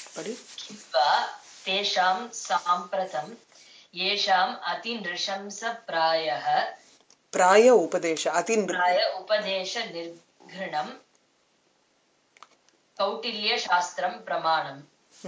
படி किंवा तेषां साम्प्रतं येषाम् अतिनृशंसप्रायः பிராய உபதேச அதி प्राय उपदेशनिर्घृणं कौटिल्यशास्त्रं प्रमाणम्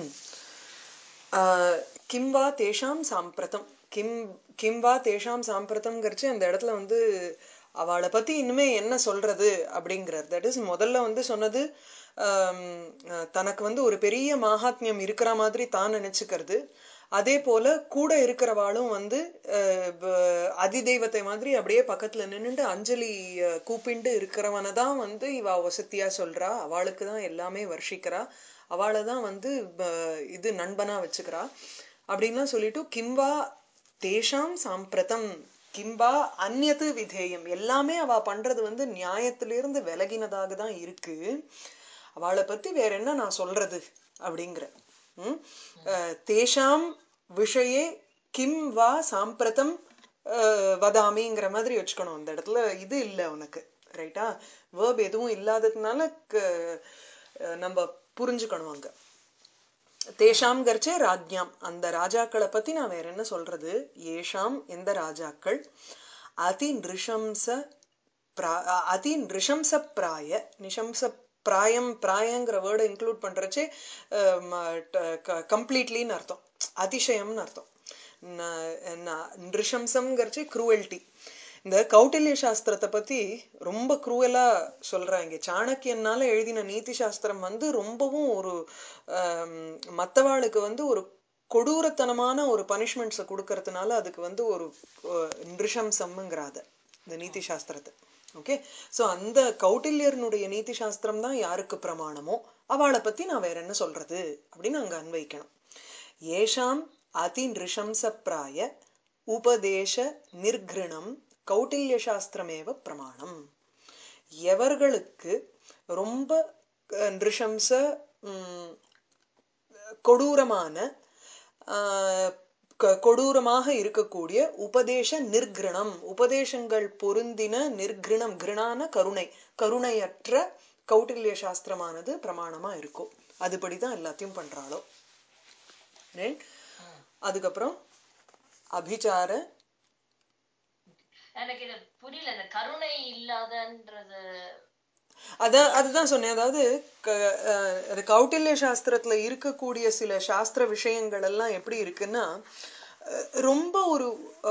கிம் வா தேஷாம் சாம்பிரதம் கிம் கிம் வா தேஷாம் சாம்பிரதம்ங்கிறச்சு அந்த இடத்துல வந்து அவளை பத்தி இனிமே என்ன சொல்றது அப்படிங்கிறார் தட் இஸ் முதல்ல வந்து சொன்னது ஆம், அஹ், தனக்கு வந்து ஒரு பெரிய மாகாத்மியம் இருக்கிற மாதிரி தான் நினைச்சுக்கிறது அதே போல கூட இருக்கிறவாளும் வந்து அஹ், ப- அதிதெய்வத்தை மாதிரி அப்படியே பக்கத்துல நின்னுட்டு அஞ்சலி அஹ், கூப்பிண்டு இருக்கிறவனை தான் வந்து இவ வசத்தியா சொல்றா அவளுக்கு தான் எல்லாமே வர்ஷிக்கிறா அவளை தான் வந்து ப- இது நண்பனா வச்சுக்கிறா அப்படின்லாம் சொல்லிட்டு கிம்வா தேஷாம் சாம்பிரதம் கிம்பா அந்நது விதேயம் எல்லாமே அவ பண்றது வந்து நியாயத்திலிருந்து விலகினதாக தான் இருக்கு அவளை பத்தி வேற என்ன நான் சொல்றது அப்படிங்கிற ம்? அஹ், தேஷாம் விஷயே கிம் வா சாம்பிரதம் அஹ், வதாமிங்கிற மாதிரி வச்சுக்கணும் அந்த இடத்துல இது இல்லை உனக்கு ரைட்டா வேர்ப் எதுவும் இல்லாததுனால க- அஹ், நம்ம புரிஞ்சுக்கணும் அங்க தேஷாம் கர்ச்சே ராஜ்யாம் அந்த ராஜாக்களை பத்தி நான் வேற என்ன சொல்றது ஏஷாம் எந்த ராஜாக்கள் அதி நிருஷம்ச பிரா- அ- அதி நிருஷம்ச பிராய நிஷம்ச பிராயம் பிராயங்கிற வேர்டை இன்க்ளூட் பண்றச்சே கம்ப்ளீட்லின்னு அர்த்தம் அதிசயம்னு அர்த்தம் நிருஷம்சம்ங்கிறச்சு குரூவல்டி இந்த கௌட்டில்ய சாஸ்திரத்தை பத்தி ரொம்ப குரூவலா சொல்றாங்க சாணக்கியனால எழுதின நீதி சாஸ்திரம் வந்து ரொம்பவும் ஒரு ஆம், மத்தவாளுக்கு வந்து ஒரு கொடூரத்தனமான ஒரு பனிஷ்மெண்ட்ஸை கொடுக்கறதுனால அதுக்கு வந்து ஒரு நிருஷம்சம்ங்கிறாத இந்த நீதி சாஸ்திரத்தை ஓகே சோ அந்த கௌட்டில்யர்னுடைய நீதி சாஸ்திரம் தான் யாருக்கு பிரமாணமோ அவளை பத்தி நான் வேற என்ன சொல்றது அப்படின்னு அங்க அன்வைக்கணும் ஏஷாம் அதி நிருஷம்ச பிராய உபதேச நிர்கிருணம் கௌட்டில்ய சாஸ்திரமேவ பிரமாணம் எவர்களுக்கு ரொம்ப அஹ், நிருஷம்ச உம், கொடூரமான ஆஹ், க- கொடூரமாக இருக்கக்கூடிய உபதேச நிர்கிருணம் உபதேசங்கள் பொருந்தின நிர்கிருணம் கிருணான கருணை கருணையற்ற கௌட்டில்ய சாஸ்திரமானது பிரமாணமா இருக்கும் அதுபடிதான் எல்லாத்தையும் பண்றாளோ Right? அதுக்கப்புறம் அபிச்சார எனக்கு இது புரியல இந்த கருணை இல்லாதன்றது அதான் அதுதான் சொன்னேன் அதாவது க- அஹ், அது கௌட்டில்ய சாஸ்திரத்துல இருக்கக்கூடிய சில சாஸ்திர விஷயங்கள் எல்லாம் எப்படி இருக்குன்னா அஹ், ரொம்ப ஒரு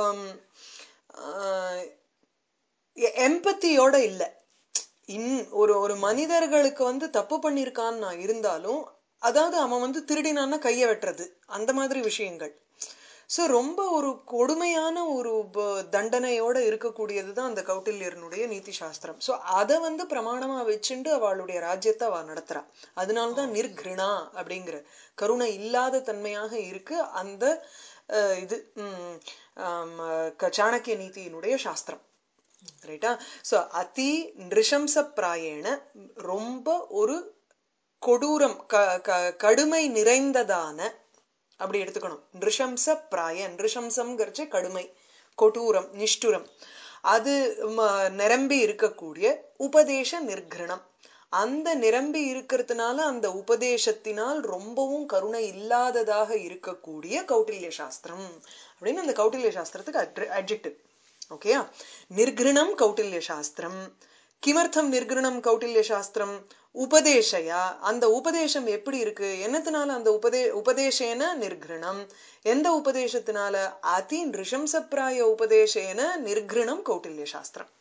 எம்பத்தியோட இல்ல இன் ஒரு ஒரு மனிதர்களுக்கு வந்து தப்பு பண்ணிருக்கான்னு நான் இருந்தாலும் அதாவது அவன் வந்து திருடினான்னா கைய வெட்டுறது அந்த மாதிரி விஷயங்கள் சோ ரொம்ப ஒரு கொடுமையான ஒரு ப- தண்டனையோட இருக்கக்கூடியதுதான் அந்த கௌட்டில்யர்னுடைய நீதி சாஸ்திரம் சோ அத வந்து பிரமாணமா வச்சுண்டு அவளுடைய ராஜ்யத்தை அவ நடத்துறா அதனாலதான் நிர்கிருணா அப்படிங்கிற கருணை இல்லாத தன்மையாக இருக்கு அந்த அஹ், இது உம், ஆம், க- சாணக்கிய நீதியினுடைய சாஸ்திரம் ரைட்டா சோ அதி நிருஷம்ச பிராயேன ரொம்ப ஒரு கொடூரம் க- க- கடுமை நிறைந்ததான அப்படி எடுத்துக்கணும் நிருஷம்ச பிராய நிருஷம்சம்ங்கிறச்சு கடுமை கொடூரம் நிஷ்டுரம் அது ம- நிரம்பி இருக்கக்கூடிய உபதேச நிர்கிரணம் அந்த நிரம்பி இருக்கிறதுனால அந்த உபதேசத்தினால் ரொம்பவும் கருணை இல்லாததாக இருக்கக்கூடிய கௌட்டில்ய சாஸ்திரம் அப்படின்னு அந்த கௌட்டில்ய சாஸ்திரத்துக்கு அட்ஜெக்டிவ் ஓகேயா நிர்கிருணம் கௌட்டில்ய சாஸ்திரம் கிமர்த்தம் நிர்கிருணம் கௌட்டில்ய சாஸ்திரம் உபதேசயா அந்த உபதேசம் எப்படி இருக்கு என்னத்தினால அந்த உபதே உபதேசேன நிர்கிருணம் எந்த உபதேசத்தினால அதி நிருஷம்சப்பிராய உபதேசேன நிர்கிருணம் கௌட்டில்ய சாஸ்திரம்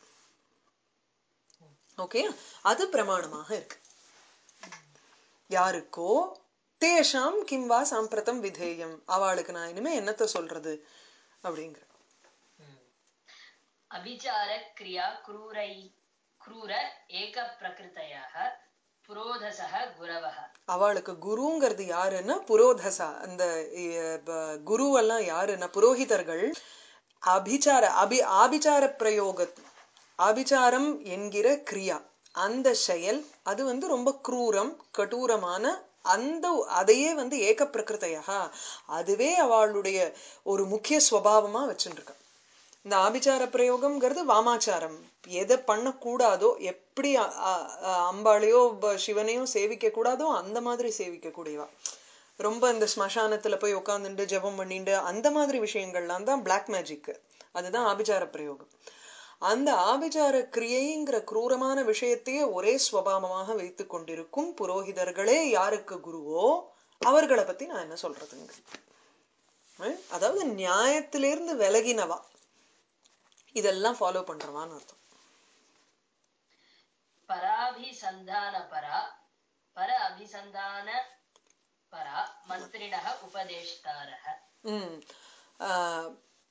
ஓகே அது பிரமாணமாக இருக்கு யாருக்கோ தேஷாம் கிம்வா சாம்பிரதம் விதேயம் அவளுக்கு நான் இனிமே என்னத்த சொல்றது அப்படிங்கிற அபிச்சார கிரியா குரூரை क्रूर एकप्रकृतयः पुरोधसः गुरवः அவளுக்கு குருங்கிறது யாருன்னா புரோதசா அந்த அஹ், ப- குருவெல்லாம் யாருன்னா புரோகிதர்கள் அபிச்சார அபி ஆபிச்சார பிரயோக ஆபிச்சாரம் என்கிற கிரியா அந்த செயல் அது வந்து ரொம்ப குரூரம் கடூரமான அந்த அதையே வந்து ஏக பிரகிருத்தையா அதுவே அவளுடைய ஒரு முக்கிய ஸ்வபாவமா வச்சுருக்கா இந்த ஆபிச்சார பிரயோகம்ங்கிறது வாமாச்சாரம் எதை பண்ணக்கூடாதோ எப்படி அ- அ- அ- அம்பாளையோ ப- சிவனையோ சேவிக்க கூடாதோ அந்த மாதிரி சேவிக்க கூடியவா ரொம்ப இந்த ஸ்மசானத்துல போய் உட்காந்துட்டு ஜெபம் பண்ணிட்டு அந்த மாதிரி விஷயங்கள்லாம் தான் பிளாக் மேஜிக் அதுதான் ஆபிச்சார பிரயோகம் அந்த ஆபிச்சார கிரியைங்கிற குரூரமான விஷயத்தையே ஒரே ஸ்வபாவமாக வைத்துக் கொண்டிருக்கும் புரோகிதர்களே யாருக்கு குருவோ அவர்களை பத்தி நான் என்ன சொல்றதுங்க Right? அதாவது நியாயத்திலிருந்து விலகினவா இதெல்லாம் ஃபாலோ பண்றவான்னு அர்த்தம் पराभिसन्धान परा पर अभिसन्धान परा मन्त्रिणः उपदेष्टारः ம் ஆஹ்,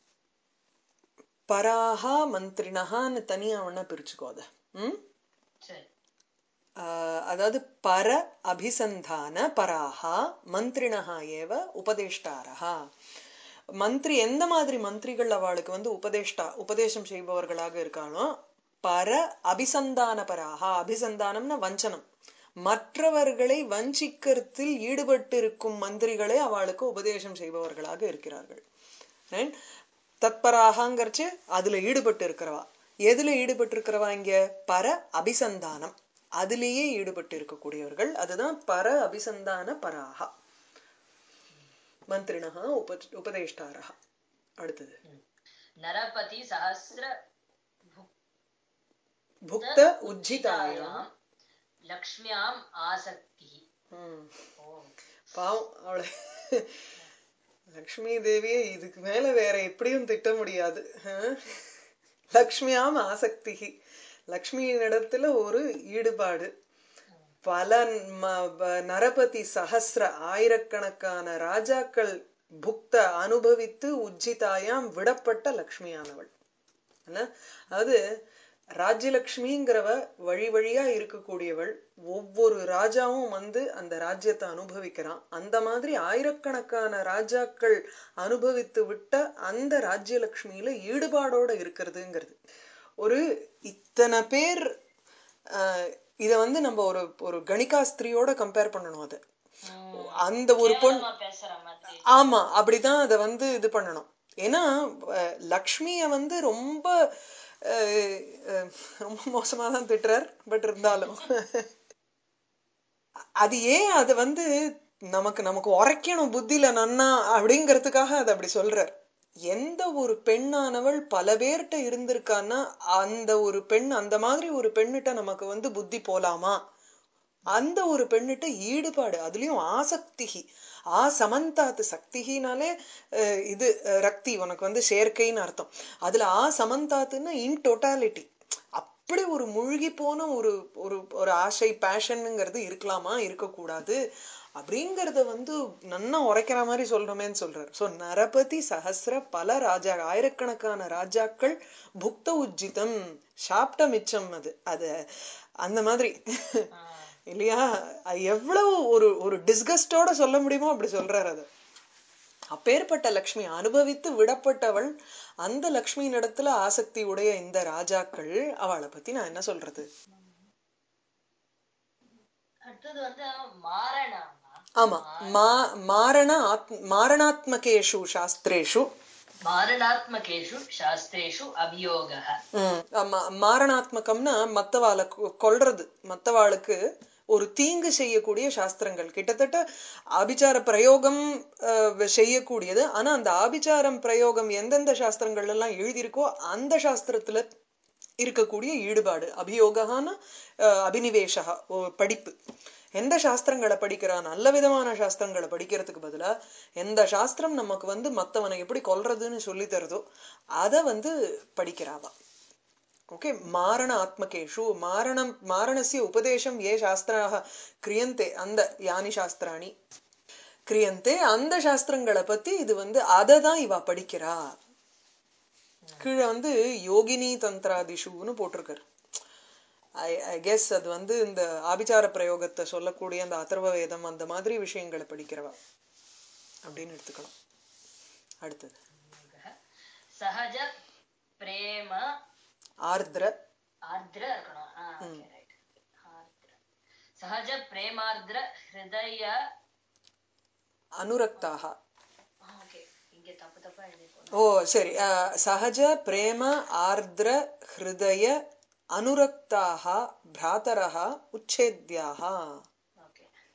பராஹா மந்திரினஹான்னு தனியா வேணா பிரிச்சுக்கோ அத ம் சரி ஆஹ், அதாவது பர அபிசந்தான பராஹா மந்திரினஹா ஏவ உபதேஷ்டாரஹா மந்திரி எந்த மாதிரி மந்திரிகள் அவளுக்கு வந்து உபதேஷ்டா உபதேசம் செய்பவர்களாக இருக்கானோ பர அபிசந்தான பராஹா அபிசந்தானம்னா வஞ்சனம் மற்றவர்களை வஞ்சிக்கிறதில் ஈடுபட்டிருக்கும் மந்திரிகளே அவளுக்கு உபதேசம் செய்பவர்களாக இருக்கிறார்கள் Right? தத்பராகங்கிறச்சு அதுல ஈடுபட்டு இருக்கிறவா எதுல ஈடுபட்டு இருக்கிறவா இங்க பர அபிசந்தானம் அதிலேயே ஈடுபட்டு இருக்கக்கூடியவர்கள் அதுதான் பர அபிசந்தான பராகா மந்திரிணா உப உபதேஷ்டாரா அடுத்தது नरपति सहस्र புக்த உஜ்ஜிதாயாம் लक्ष्म्याम् आसक्तिः ம். ओ பாவம் அவளை லக்ஷ்மி தேவியை இதுக்கு மேல வேற எப்படியும் திட்ட முடியாது ஆஹ்? லக்ஷ்மியாம் ஆசக்தி லக்ஷ்மியினிடத்துல ஒரு ஈடுபாடு பல ம- ப- நரபதி சஹஸ்ர ஆயிரக்கணக்கான ராஜாக்கள் புக்த அனுபவித்து உஜ்ஜிதாயாம் விடப்பட்ட லக்ஷ்மியானவள் என்ன? அதாவது ராஜ்யலக்ஷ்மிங்கிறவ வழி வழியா இருக்கக்கூடியவள் ஒவ்வொரு ராஜாவும் வந்து அந்த ராஜ்யத்தை அனுபவிக்கிறான் அந்த மாதிரி ஆயிரக்கணக்கான ராஜாக்கள் அனுபவித்து விட்ட அந்த ராஜ்யலக்ஷ்மியில ஈடுபாடோட இருக்கிறதுங்கிறது ஒரு இத்தனை பேர் ஆஹ், இத வந்து நம்ம ஒரு ஒரு கணிகாஸ்திரியோட கம்பேர் பண்ணணும் அது ம். அந்த ஒரு பொண் கேவலமா பேசுற மாதிரி ஆமா அப்படிதான் அத வந்து இது பண்ணணும் ஏன்னா அஹ், லக்ஷ்மிய வந்து ரொம்ப அஹ், அஹ், ரொம்ப மோசமா தான் திட்டுறார் பட் இருந்தாலும் அது ஏன் அது வந்து நமக்கு நமக்கு உரைக்கணும் புத்தியில நன்னா அப்படிங்கறதுக்காக அதை அப்படி சொல்றார் எந்த ஒரு பெண்ணானவள் பல பேர்கிட்ட இருந்திருக்கான்னா அந்த ஒரு பெண் அந்த மாதிரி ஒரு பெண்ணிட்ட நமக்கு வந்து புத்தி போலாமா அந்த ஒரு பெண்ணிட்ட ஈடுபாடு அதுலயும் ஆசக்திகி ஆ சமந்தாத்து சக்திகினாலே அஹ், இது அஹ், ரக்தி உனக்கு வந்து சேர்க்கைன்னு அர்த்தம் அதுல ஆ சமந்தாத்துன்னா இன் டோட்டாலிட்டி அப்படி ஒரு முழுகி போன ஒரு ஒரு ஒரு ஆசை பேஷனுங்கிறது இருக்கலாமா இருக்கக்கூடாது அப்படிங்கறத வந்து நன்னா உரைக்கிற மாதிரி சொல்றோமேன்னு சொல்றாரு சோ நரபதி சஹஸ்ர பல ராஜா ஆயிரக்கணக்கான ராஜாக்கள் புக்த உஜ்ஜிதம் சாப்பிட்ட மிச்சம் அது அது அந்த மாதிரி ஆ. இல்லையா அது எவ்வளவு ஒரு ஒரு டிஸ்கஸ்டோட சொல்ல முடியுமோ அப்படி சொல்றாரு அது அப்பேற்பட்ட லக்ஷ்மி அனுபவித்து விடப்பட்டவள் அந்த லக்ஷ்மியின் இடத்துல ஆசக்தி உடைய இந்த ராஜாக்கள் அவளை பத்தி நான் என்ன சொல்றது அடுத்தது வந்து மாரணாமா ஆமா மா மாரண ஆத் மாரணாத்மகேஷு சாஸ்திரேஷு மாரணாத்மகேஷு சாஸ்திரேஷு அபியோகः ம், ஆமா, மாரணாத்மகம்னா மத்தவாளை கொ- கொல்றது மத்தவாளுக்கு ஒரு தீங்கு செய்யக்கூடிய சாஸ்திரங்கள் கிட்டத்தட்ட ஆபிச்சார பிரயோகம் அஹ், செய்யக்கூடியது ஆனா அந்த ஆபிச்சாரம் பிரயோகம் எந்தெந்த சாஸ்திரங்கள் எல்லாம் எழுதியிருக்கோ அந்த சாஸ்திரத்துல இருக்கக்கூடிய ஈடுபாடு அபியோகான அபினிவேஷா படிப்பு எந்த சாஸ்திரங்களை படிக்கிறா நல்ல விதமான சாஸ்திரங்களை படிக்கிறதுக்கு பதிலா எந்த சாஸ்திரம் நமக்கு வந்து மத்தவனை எப்படி கொல்றதுன்னு சொல்லி தருதோ அதை வந்து படிக்கிறாவா ஓகே மாரண ஆத்மகேஷு மாரணம் மாரணस्य உபதேசம் ஏ சாஸ்திராக கிரியந்தே அந்த யானி சாஸ்திராணி கிரியந்தே அந்த சாஸ்திரங்களை பத்தி இது வந்து அதை தான் இவ படிக்கிறா கீழே வந்து யோகினி தந்திராதிஷுன்னு போட்டிருக்காரு ஐ ஐ கெஸ் அது வந்து இந்த ஆபிச்சார பிரயோகத்தை சொல்லக்கூடிய அந்த அதர்வ வேதம் அந்த மாதிரி விஷயங்களை படிக்கிறவா அப்படின்னு எடுத்துக்கணும் அடுத்தது சஹஜ பிரேம ஆர்திர ஆர்திர இருக்கணும் ஆ, okay, right. ஆர்திர. சஹஜ பிரேமார்திர ஹிருதய அனுரக்தாக ஓகே இங்க தப்பு தப்பா எழுதிருக்கோம் ஓ சரி அஹ், சஹஜ பிரேம ஆர்திர ஹிருதய அனுரக்தாக பிராத்தரः உச்சேத்யாக ஓகே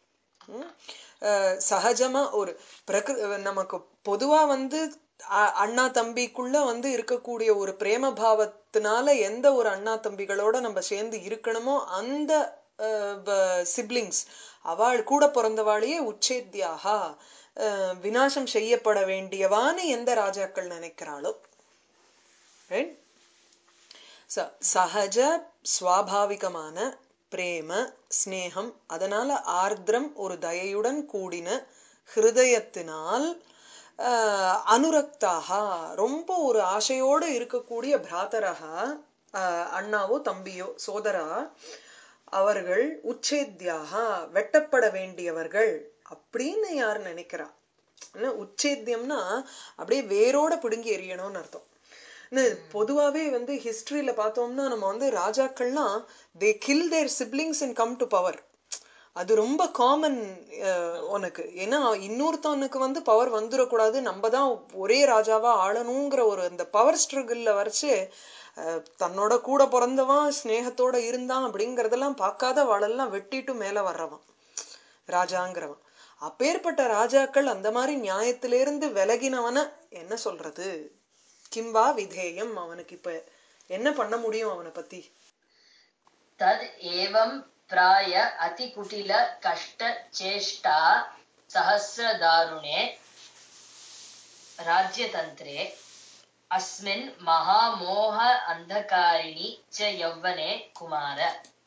ம்? அஹ் சகஜமா ஒரு பிரகிரு நமக்கு பொதுவா வந்து அ- அண்ணா தம்பிக்குள்ள வந்து இருக்கக்கூடிய ஒரு பிரேம பாவத்தினால எந்த ஒரு அண்ணா தம்பிகளோட நம்ம சேர்ந்து இருக்கணுமோ அந்த சிப்லிங்ஸ் அவள் கூட பிறந்தவாளையே உச்சேத்தியாகா அஹ், விநாசம் செய்யப்பட வேண்டியவான்னு எந்த ராஜாக்கள் நினைக்கிறாளோ Right? ச- சகஜ சுவாபாவிகமான பிரேம ஸ்நேகம் அதனால ஆர்திரம் ஒரு தயையுடன் கூடின ஹிருதயத்தினால் ஆஹ், அனுரக்தாக ரொம்ப ஒரு ஆசையோடு இருக்கக்கூடிய பிராத்தரகா ஆஹ், அண்ணாவோ தம்பியோ சோதரா அவர்கள் உச்சேத்தியாக வெட்டப்பட வேண்டியவர்கள் அப்படின்னு யார் நினைக்கிறா என்ன, உச்சேத்தியம்னா அப்படியே வேரோட பிடுங்கி எறியணும்னு அர்த்தம் என்ன, பொதுவாவே வந்து ஹிஸ்டரியில பார்த்தோம்னா நம்ம வந்து ராஜாக்கள்லாம் they kill their siblings and come to power அது ரொம்ப காமன் உனக்கு ஏன்னா இன்னொருத்தவனுக்கு வந்து பவர் வந்துடக்கூடாது நம்ம தான் ஒரே ராஜாவா ஆளணுங்கிற ஒரு அந்த பவர் ஸ்ட்ரகிள்ல வரைச்சு அஹ், தன்னோட கூட பிறந்தவன் ஸ்நேகத்தோட இருந்தான் அப்படிங்கறதெல்லாம் பார்க்காத வாழெல்லாம் வெட்டிட்டு மேல வர்றவன் ராஜாங்கிறவன் அப்பேற்பட்ட ராஜாக்கள் அந்த மாதிரி நியாயத்திலிருந்து விலகினவன என்ன சொல்றது கிம்பா விதேயம் அவனுக்கு இப்ப என்ன பண்ண முடியும் அவனை பத்தி तद् एवं प्राय अतिकुटिल कष्टचेष्टा सहस्रदारुणे राज्यतन्त्रे अस्मिन् महामोह अन्धकारिणि च यौवने कुमार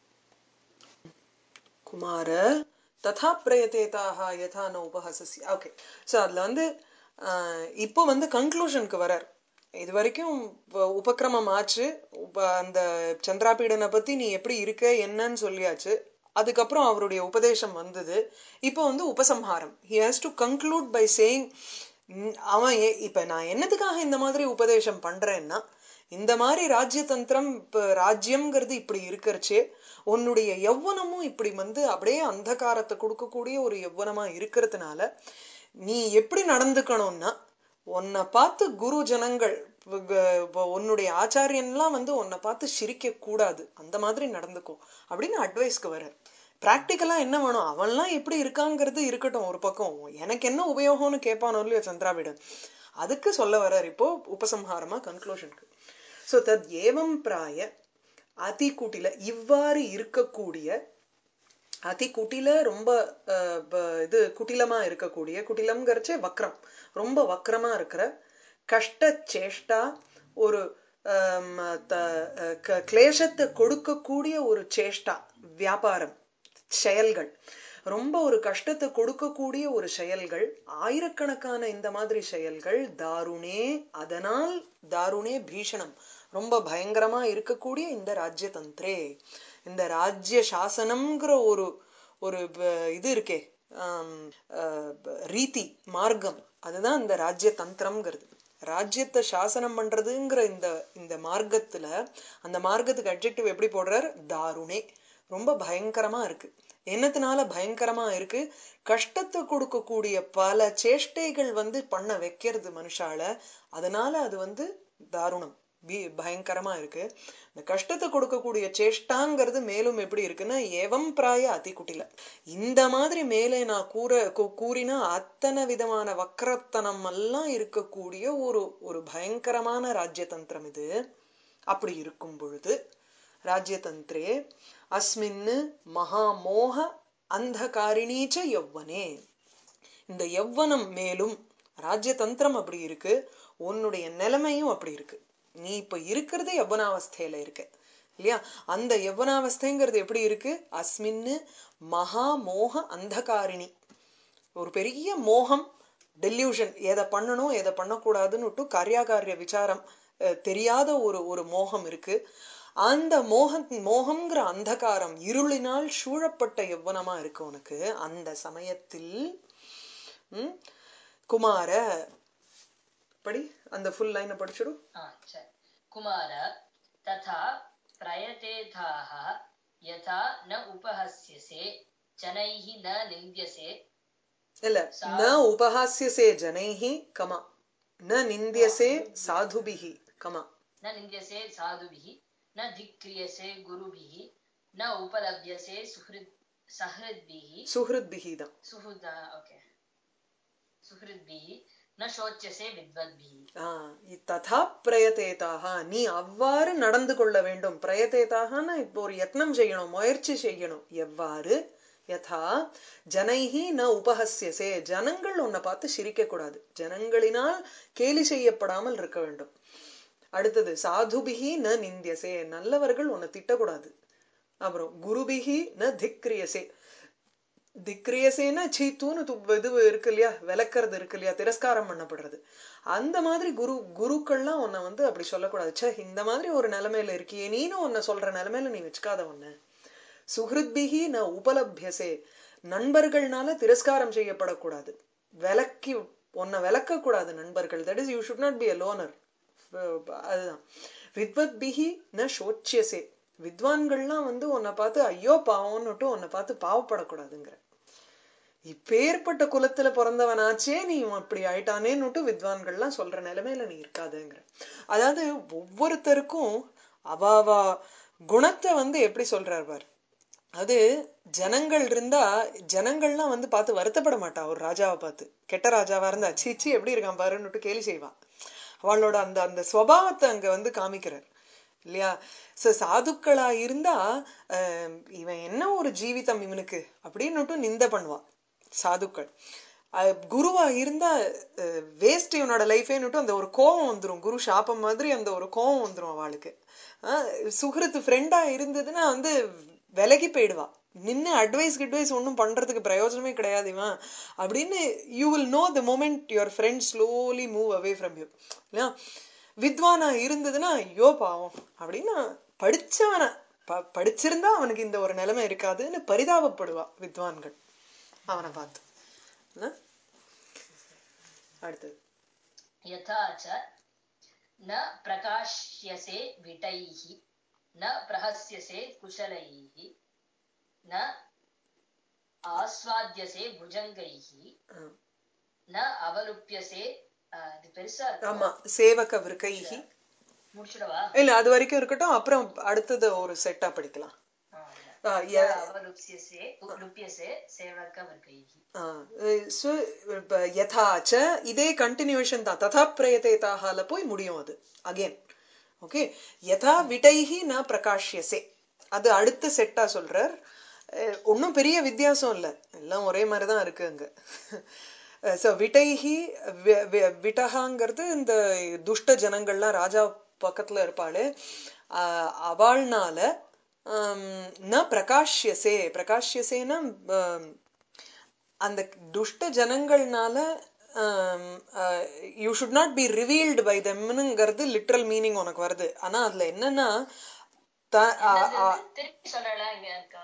குமார ததா பிரயதேதாக யதா ந உபஹசசி ஓகே ஸோ அதுல வந்து ஆஹ், இப்போ வந்து கன்க்ளூஷனுக்கு வரார் இது வரைக்கும் உப- உபக்கிரமம் ஆச்சு உப- அந்த சந்திராபீடனை பத்தி நீ எப்படி இருக்க என்னன்னு சொல்லியாச்சு அதுக்கப்புறம் அவருடைய உபதேசம் வந்தது இப்போ வந்து உபசம்ஹாரம் he has to conclude by saying அவன் ஏ- இப்ப நான் என்னத்துக்காக இந்த மாதிரி உபதேசம் பண்றேன்னா இந்த மாதிரி ராஜ்யதந்திரம் இப்ப ராஜ்யம்ங்கிறது இப்படி இருக்கறச்சே உன்னுடைய யௌவனமும் இப்படி வந்து அப்படியே அந்தகாரத்தை கொடுக்கக்கூடிய ஒரு யௌவனமா இருக்கிறதுனால நீ எப்படி நடந்துக்கணும்னா உன்னை பார்த்து குரு ஜனங்கள் இப்ப க- இப்ப உன்னுடைய ஆச்சாரியன்லாம் வந்து உன்னை பார்த்து சிரிக்க கூடாது அந்த மாதிரி நடந்துக்கும் அப்படின்னு அட்வைஸ்க்கு வர பிராக்டிக்கலா என்ன வேணும் அவன்லாம் எப்படி இருக்காங்கிறது இருக்கட்டும் ஒரு பக்கம் எனக்கு என்ன உபயோகம்னு கேட்பானோ இல்லையோ சந்திராவிடன் அதுக்கு சொல்ல வர்றார் இப்போ உபசம்ஹாரமா கன்க்ளூஷனுக்கு சோ தத் ஏவம் பிராய அதி குட்டில இவ்வாறு இருக்கக்கூடிய அதி குட்டில ரொம்ப அஹ், ப- இது குட்டிலமா இருக்கக்கூடிய குட்டிலம்ங்கிறச்சே வக்ரம் ரொம்ப வக்ரமா இருக்கிற கஷ்ட சேஷ்டா ஒரு ஆம், த- அஹ், க- கிளேசத்தை கொடுக்கக்கூடிய ஒரு சேஷ்டா வியாபாரம் செயல்கள் ரொம்ப ஒரு கஷ்டத்தை கொடுக்கக்கூடிய ஒரு செயல்கள் ஆயிரக்கணக்கான இந்த மாதிரி செயல்கள் தாருணே அதனால் தாருணே பீஷணம் ரொம்ப பயங்கரமா இருக்கக்கூடிய இந்த ராஜ்யதந்திரே இந்த ராஜ்ய சாசனம்ங்கிற ஒரு ஒரு ப- இது இருக்கே ஆம், அஹ், ப- ரீதி மார்க்கம் அதுதான் இந்த ராஜ்ய தந்திரம்ங்கிறது ராஜ்யத்தை சாசனம் பண்றதுங்கிற இந்த இந்த மார்க்கத்துல அந்த மார்க்கத்துக்கு அட்ஜெக்டிவ் எப்படி போடுறார் தாருணே ரொம்ப பயங்கரமா இருக்கு என்னத்தினால பயங்கரமா இருக்கு கஷ்டத்தை கொடுக்கக்கூடிய பல சேஷ்டைகள் வந்து பண்ண வைக்கிறது மனுஷால அதனால அது வந்து தாருணம் பி- பயங்கரமா இருக்கு இந்த கஷ்டத்தை கொடுக்கக்கூடிய சேஷ்டாங்கிறது மேலும் எப்படி இருக்குன்னா ஏவம் பிராய அதி குட்டில இந்த மாதிரி மேலே நான் கூற கூ- கூறின அத்தனை விதமான வக்கரத்தனம் எல்லாம் இருக்கக்கூடிய ஒரு ஒரு பயங்கரமான ராஜ்யதந்திரம் இது அப்படி இருக்கும் பொழுது ராஜ்யதந்திரே அஸ்மின்னு மகாமோக அந்தகாரிணீச்ச யௌவனே இந்த யௌவனம் மேலும் ராஜ்யதந்திரம் அப்படி இருக்கு உன்னுடைய நிலைமையும் அப்படி இருக்கு நீ இப்ப இருக்கிறது யௌவனாவஸ்தையில இருக்க இல்லையா அந்த யௌவனாவஸ்தைங்கிறது எப்படி இருக்கு அஸ்மின்னு மகா மோக அந்தகாரிணி ஒரு பெரிய மோகம் டெல்யூஷன் எதை பண்ணணும் எதை பண்ணக்கூடாதுன்னு காரியாகாரிய விசாரம் அஹ், தெரியாத ஒரு ஒரு மோகம் இருக்கு அந்த மோக மோகம்ங்கிற அந்தகாரம் இருளினால் சூழப்பட்ட யௌவனமா இருக்கு உனக்கு அந்த சமயத்தில் ம், குமார படி அந்த ஃபுல் லைனை படிச்சிடும் आ, च- कुमार तथा प्रयतेथाः यथा न उपहस्यसे जनैः न निन्द्यसे இல்ல ந உபஹாஸ்யசே ஜனைஹி கமா ந நிந்தியசே சாதுபிஹி கமா न निन्द्यसे साधुभिः न धिक्रियसे गुरुभिः न उपलभ्यसे सुहृत् சஹ்ருத்பிஹி சுஹிருத்பிஹி தான் சுஹுதா ஓகே சுஹ்ருத்பிஹி ந சோச்சசே வித்வத்பிஹி ஆ, ததா பிரயதேதாக நீ அவ்வாறு நடந்து கொள்ள வேண்டும் பிரயதேதாகனா இப்போ ஒரு யத்னம் செய்யணும் முயற்சி செய்யணும் எவ்வாறு யதா ஜனைஹி ந உபஹஸ்யசே ஜனங்கள் உன்னை பார்த்து சிரிக்க கூடாது ஜனங்களினால் கேலி செய்யப்படாமல் இருக்க வேண்டும் அடுத்தது சாதுபிகி ந நிந்தியசே நல்லவர்கள் உன்னை திட்டக்கூடாது அப்புறம் குருபிகி ந திக்ரியசே திக்ரியசேனா சீத்தூன்னு து- இது இருக்கு இல்லையா விளக்குறது இருக்கு இல்லையா திரஸ்காரம் பண்ணப்படுறது அந்த மாதிரி குரு குருக்கள்லாம் உன்னை வந்து அப்படி சொல்லக்கூடாது ச்சே இந்த மாதிரி ஒரு நிலைமையில இருக்கியே நீனும் உன்னை சொல்ற நிலைமையில நீ வச்சுக்காத உன்னை சுஹிருத்பிகி ந உபலபியசே நண்பர்கள்னால திரஸ்காரம் செய்யப்படக்கூடாது விலக்கி உன்னை விளக்க கூடாது நண்பர்கள் that is you should not be a loner அதுதான் வித்வத் பிஹி ந சோச்சியசே வித்வான்கள்லாம் வந்து உன்னை பார்த்து ஐயோ பாவம்னுட்டு உன்னை பார்த்து பாவப்படக்கூடாதுங்கிற இப்பேற்பட்ட குலத்துல பிறந்தவனாச்சே நீ அப்படி ஆயிட்டானேன்னுட்டு வித்வான்கள்லாம் சொல்ற நிலைமையில நீ இருக்காதுங்கிற அதாவது ஒவ்வொருத்தருக்கும் அவாவா குணத்தை வந்து எப்படி சொல்றார் பார் அது ஜனங்கள் இருந்தா ஜனங்கள்லாம் வந்து பார்த்து வருத்தப்பட மாட்டா ஒரு ராஜாவை பார்த்து கெட்ட ராஜாவா இருந்தா சீச்சி எப்படி இருக்கான் பாருன்னுட்டு கேலி செய்வா அவளோட அந்த அந்த சுவாவத்தை அங்க வந்து காமிக்கிறார் இல்லையா சோ சாதுக்களா இருந்தா அஹ், இவன் என்ன ஒரு ஜீவிதம் இவனுக்கு அப்படின்னுட்டு நிந்த பண்ணுவா சாதுக்கள் அஹ், குருவா இருந்தா வேஸ்ட் இவனோட லைஃபேன்னுட்டு அந்த ஒரு கோவம் வந்துரும் குரு சாபம் மாதிரி அந்த ஒரு கோவம் வந்துரும் அவளுக்கு அஹ், சுஹൃத்து ஃப்ரெண்டா இருந்ததுன்னா வந்து விலகி போயிடுவா நின்னு அட்வைஸ் கிட்வைஸ் ஒன்றும் பண்றதுக்கு பிரயோஜனமே கிடையாது இவன் அப்படின்னு you will know the moment your friend slowly move away from you இல்லையா வித்வானா இருந்ததுன்னா ஐயோ பாவம் அப்படின்னு படிச்சவன ப- படிச்சிருந்தா அவனுக்கு இந்த ஒரு நிலைமை இருக்காதுன்னு பரிதாபப்படுவா வித்வான்கள் அவனை பார்த்து என்ன? அடுத்தது यथा च न प्रकाश्यसे विटैः न प्रहस्यसे कुशलैः न आस्वाद्यसे भुजङ्गैः ஆ. न अवलुप्यसे ஆ, இது பெருசா இருக்கு ஆமா சேவக விற்கைகி முடிச்சிடவா இல்ல அது வரைக்கும் இருக்கட்டும் அப்புறம் அடுத்தது ஒரு செட்டா படிக்கலாம் ஆ, ஆ, न ய- अवलुप्यसे लुप्यसे सेवकवर्गैः ஸோ இப்போ யதாச்ச இதே கண்டினியூஷன் தான் ததா பிரயதேதாகால போய் முடியும் அது அகேன் ஓகே யதா விடைஹி ந பிரகாஷ்யசே அது அடுத்த செட்டா சொல்றார் ஒன்றும் பெரிய வித்தியாசம் இல்லை எல்லாம் ஒரே மாதிரி தான் இருக்கு அங்க ஸோ விடைஹி வி- வி- விட்டகாங்கிறது இந்த துஷ்ட ஜனங்கள்லாம் ராஜா பக்கத்துல இருப்பாளே ஆஹ் அவள்னால ஆம், ந பிரகாஷ்யசே பிரகாஷ்யசேனா ஆம், அந்த துஷ்ட ஜனங்கள்னால you should not be revealed by தெம்னுங்கிறது லிட்ரல் மீனிங் உனக்கு வருது ஆனா அதுல என்னன்னா த- ஆ- ஆ- என்னது? திருப்பி சொல்லலாம் இங்க இருக்கா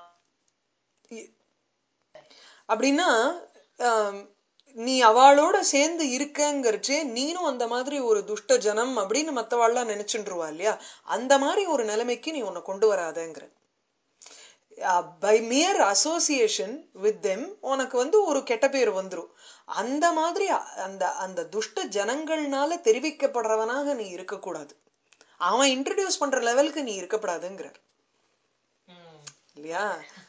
அப்படின்னா ஆம், நீ அவளோட சேர்ந்து இருக்கங்கிறச்சே நீனும் அந்த மாதிரி ஒரு துஷ்ட ஜனம் அப்படின்னு மத்தவாள்லாம் நினைச்சுருவா இல்லையா அந்த மாதிரி ஒரு நிலைமைக்கு நீ உன்னை கொண்டு வராதங்கிற by mere association with them உனக்கு வந்து ஒரு கெட்ட பேர் வந்துரும் அந்த மாதிரி அ- அந்த அந்த துஷ்ட ஜனங்கள்னால தெரிவிக்கப்படுறவனாக நீ இருக்கக்கூடாது அவன் இன்ட்ரடியூஸ் பண்ற லெவலுக்கு நீ இருக்கக்கூடாதுங்கிறார் ம். இல்லையா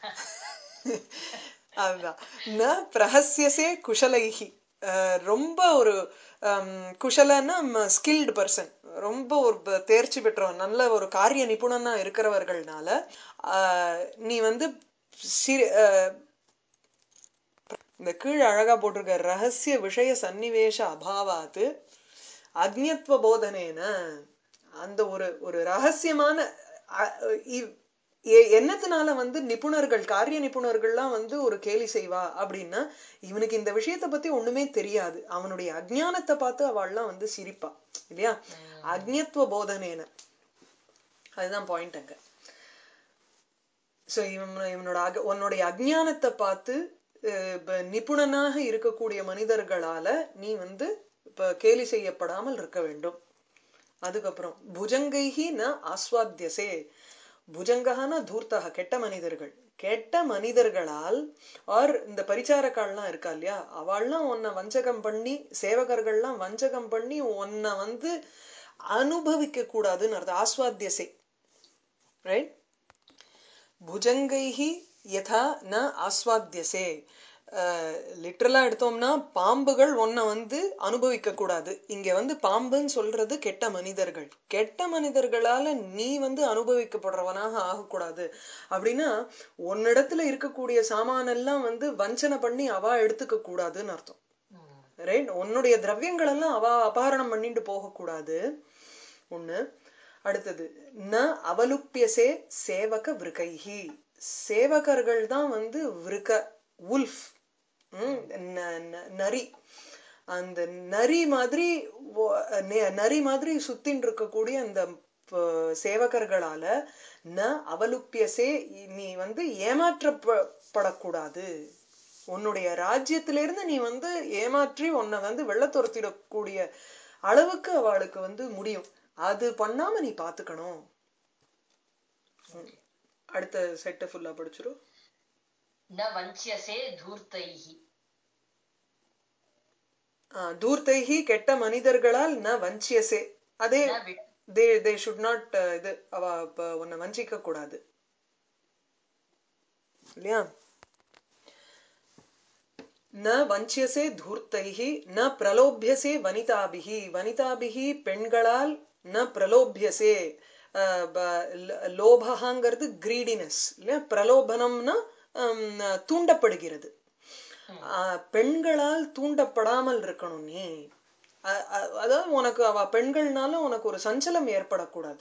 அதுதான் ந பிரஹஸ்யசே குஷலைஹி அஹ் ரொம்ப ஒரு ஹம், குஷலன்னா ஸ்கில்டு பர்சன் ரொம்ப ஒரு ப- தேர்ச்சி பெற்றவன் நல்ல ஒரு காரிய நிபுணனா இருக்கிறவர்கள்னால ஆஹ், நீ வந்து சிறு அஹ், இந்த கீழ் அழகா போட்டிருக்க ரகசிய விஷய சன்னிவேஷ அபாவாத்து அக்னியத்துவ போதனேன அந்த ஒரு ஒரு ரகசியமான அ- இ- எ- என்னத்தினால வந்து நிபுணர்கள் காரிய நிபுணர்கள்லாம் வந்து ஒரு கேலி செய்வா அப்படின்னா இவனுக்கு இந்த விஷயத்தை பத்தி ஒண்ணுமே தெரியாது அவனுடைய அஜ்ஞானத்தை பார்த்து அவள்லாம் வந்து சிரிப்பா இல்லையா அக்னியத்துவ போதனேன அதுதான் பாயிண்ட் அங்க சோ இவன் இவனோட அக உன்னுடைய அஜ்ஞானத்தை பார்த்து அஹ், இப்ப நிபுணனாக இருக்கக்கூடிய மனிதர்களால நீ வந்து இப்ப கேலி செய்யப்படாமல் இருக்க வேண்டும் அதுக்கப்புறம் புஜங்கைஹி ந ஆஸ்வாத்தியசே புஜங்கஹான தூர்த்தக கெட்ட மனிதர்கள் கெட்ட மனிதர்களால் ஆர் இந்த பரிச்சாரக்காள்லாம் இருக்கா இல்லையா அவள்லாம் உன்னை வஞ்சகம் பண்ணி சேவகர்கள்லாம் வஞ்சகம் பண்ணி உன்னை வந்து அனுபவிக்க கூடாதுன்னு அர்த்தம் ஆஸ்வாத்தியசை ரைட் புஜங்கைஹி யதா ந ஆஸ்வாத்தியசே லிட்டரலா எடுத்தோம்னா பாம்புகள் ஒன்ன வந்து அனுபவிக்க கூடாது இங்க வந்து பாம்புன்னு சொல்றது கெட்ட மனிதர்கள் கெட்ட மனிதர்களால நீ வந்து அனுபவிக்கப்படுறவனாக ஆகக்கூடாது அப்படின்னா உன்னிடத்துல இருக்கக்கூடிய சாமானெல்லாம் வந்து வஞ்சனை பண்ணி அவா எடுத்துக்க கூடாதுன்னு அர்த்தம் ம். ரைட் உன்னுடைய திரவியங்கள் எல்லாம் அவ அபகரணம் பண்ணிட்டு போகக்கூடாது ஒண்ணு அடுத்தது ந அவலுப்பியசே சேவக விருகைஹி சேவகர்கள் தான் வந்து விருக உல்ஃப் நரி அந்த நரி மாதிரி ஒ- நெ- நரி மாதிரி சுத்தின்னு இருக்கக்கூடிய அந்த ப- சேவகர்களால ந அவலுப்பியசே நீ வந்து ஏமாற்றப்படக்கூடாது உன்னுடைய ராஜ்யத்திலிருந்து நீ வந்து ஏமாற்றி உன்னை வந்து வெள்ளத்துரத்திடக்கூடிய அளவுக்கு அவளுக்கு வந்து முடியும் அது பண்ணாம நீ பாத்துக்கணும் அடுத்த செட்டை ஃபுல்லா படிச்சிரும் न वञ्च्यसे धूर्तैः தூர்த்தைஹி கெட்ட மனிதர்களால் ந வஞ்சியசே அதே न वि- தே தே ஷுட் நாட் இது அவ இப்ப உன்னை வஞ்சிக்க கூடாது இல்லையா ந வஞ்சியசே தூர்த்தைஹி ந பிரலோபியசே வனிதாபிஹி வனிதாபிஹி பெண்களால் ந பிரலோபியசே அஹ், ப- ல- லோபகாங்கிறது கிரீடினஸ் இல்லையா பிரலோபனம்னா ஹம், தூண்டப்படுகிறது ஆஹ், பெண்களால் தூண்டப்படாமல் இருக்கணும் நீ அ- அ- அதாவது உனக்கு அவ பெண்கள்னால உனக்கு ஒரு சஞ்சலம் ஏற்படக்கூடாது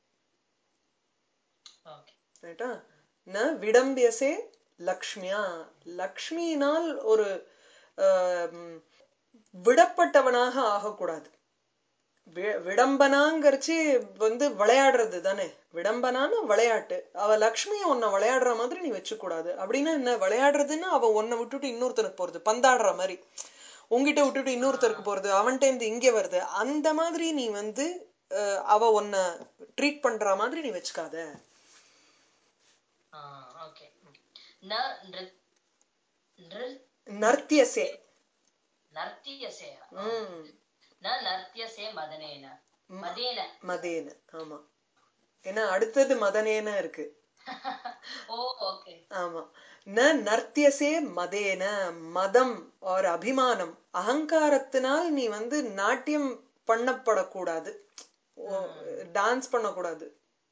ஓகே ரைட்டா ந விடம்பியசே லக்ஷ்மியா லக்ஷ்மியினால் ஒரு ஆம், விடப்பட்டவனாக ஆகக்கூடாது வி- விடம்பனாங்கிறச்சு வந்து விளையாடுறது தானே விடம்பனான்னு விளையாட்டு அவ லக்ஷ்மியை உன்னை விளையாடுற மாதிரி நீ வச்சுக்கூடாது அப்படின்னா என்ன விளையாடுறதுன்னா அவ உன்னை விட்டுட்டு இன்னொருத்தனுக்கு போறது பந்தாடுற மாதிரி உங்ககிட்ட விட்டுட்டு இன்னொருத்தருக்கு போறது அவன்கிட்ட இருந்து இங்க வருது அந்த மாதிரி நீ வந்து அஹ், அவ உன்னை ட்ரீட் பண்ற மாதிரி நீ வச்சுக்காத ஓகே न नृ- नृ- நர்த்தியசே नर्त्यसे ம் न नर्त्यसे मदनेन मदेन மதேன ஆமா ஏன்னா அடுத்தது மதனேன இருக்கு ஓ ஓகே ஆமா ந நர்த்தியசே மதேன மதம் ஒரு அபிமானம் அகங்காரத்தினால் நீ வந்து நாட்டியம் பண்ணப்படக்கூடாது டான்ஸ் பண்ணக்கூடாது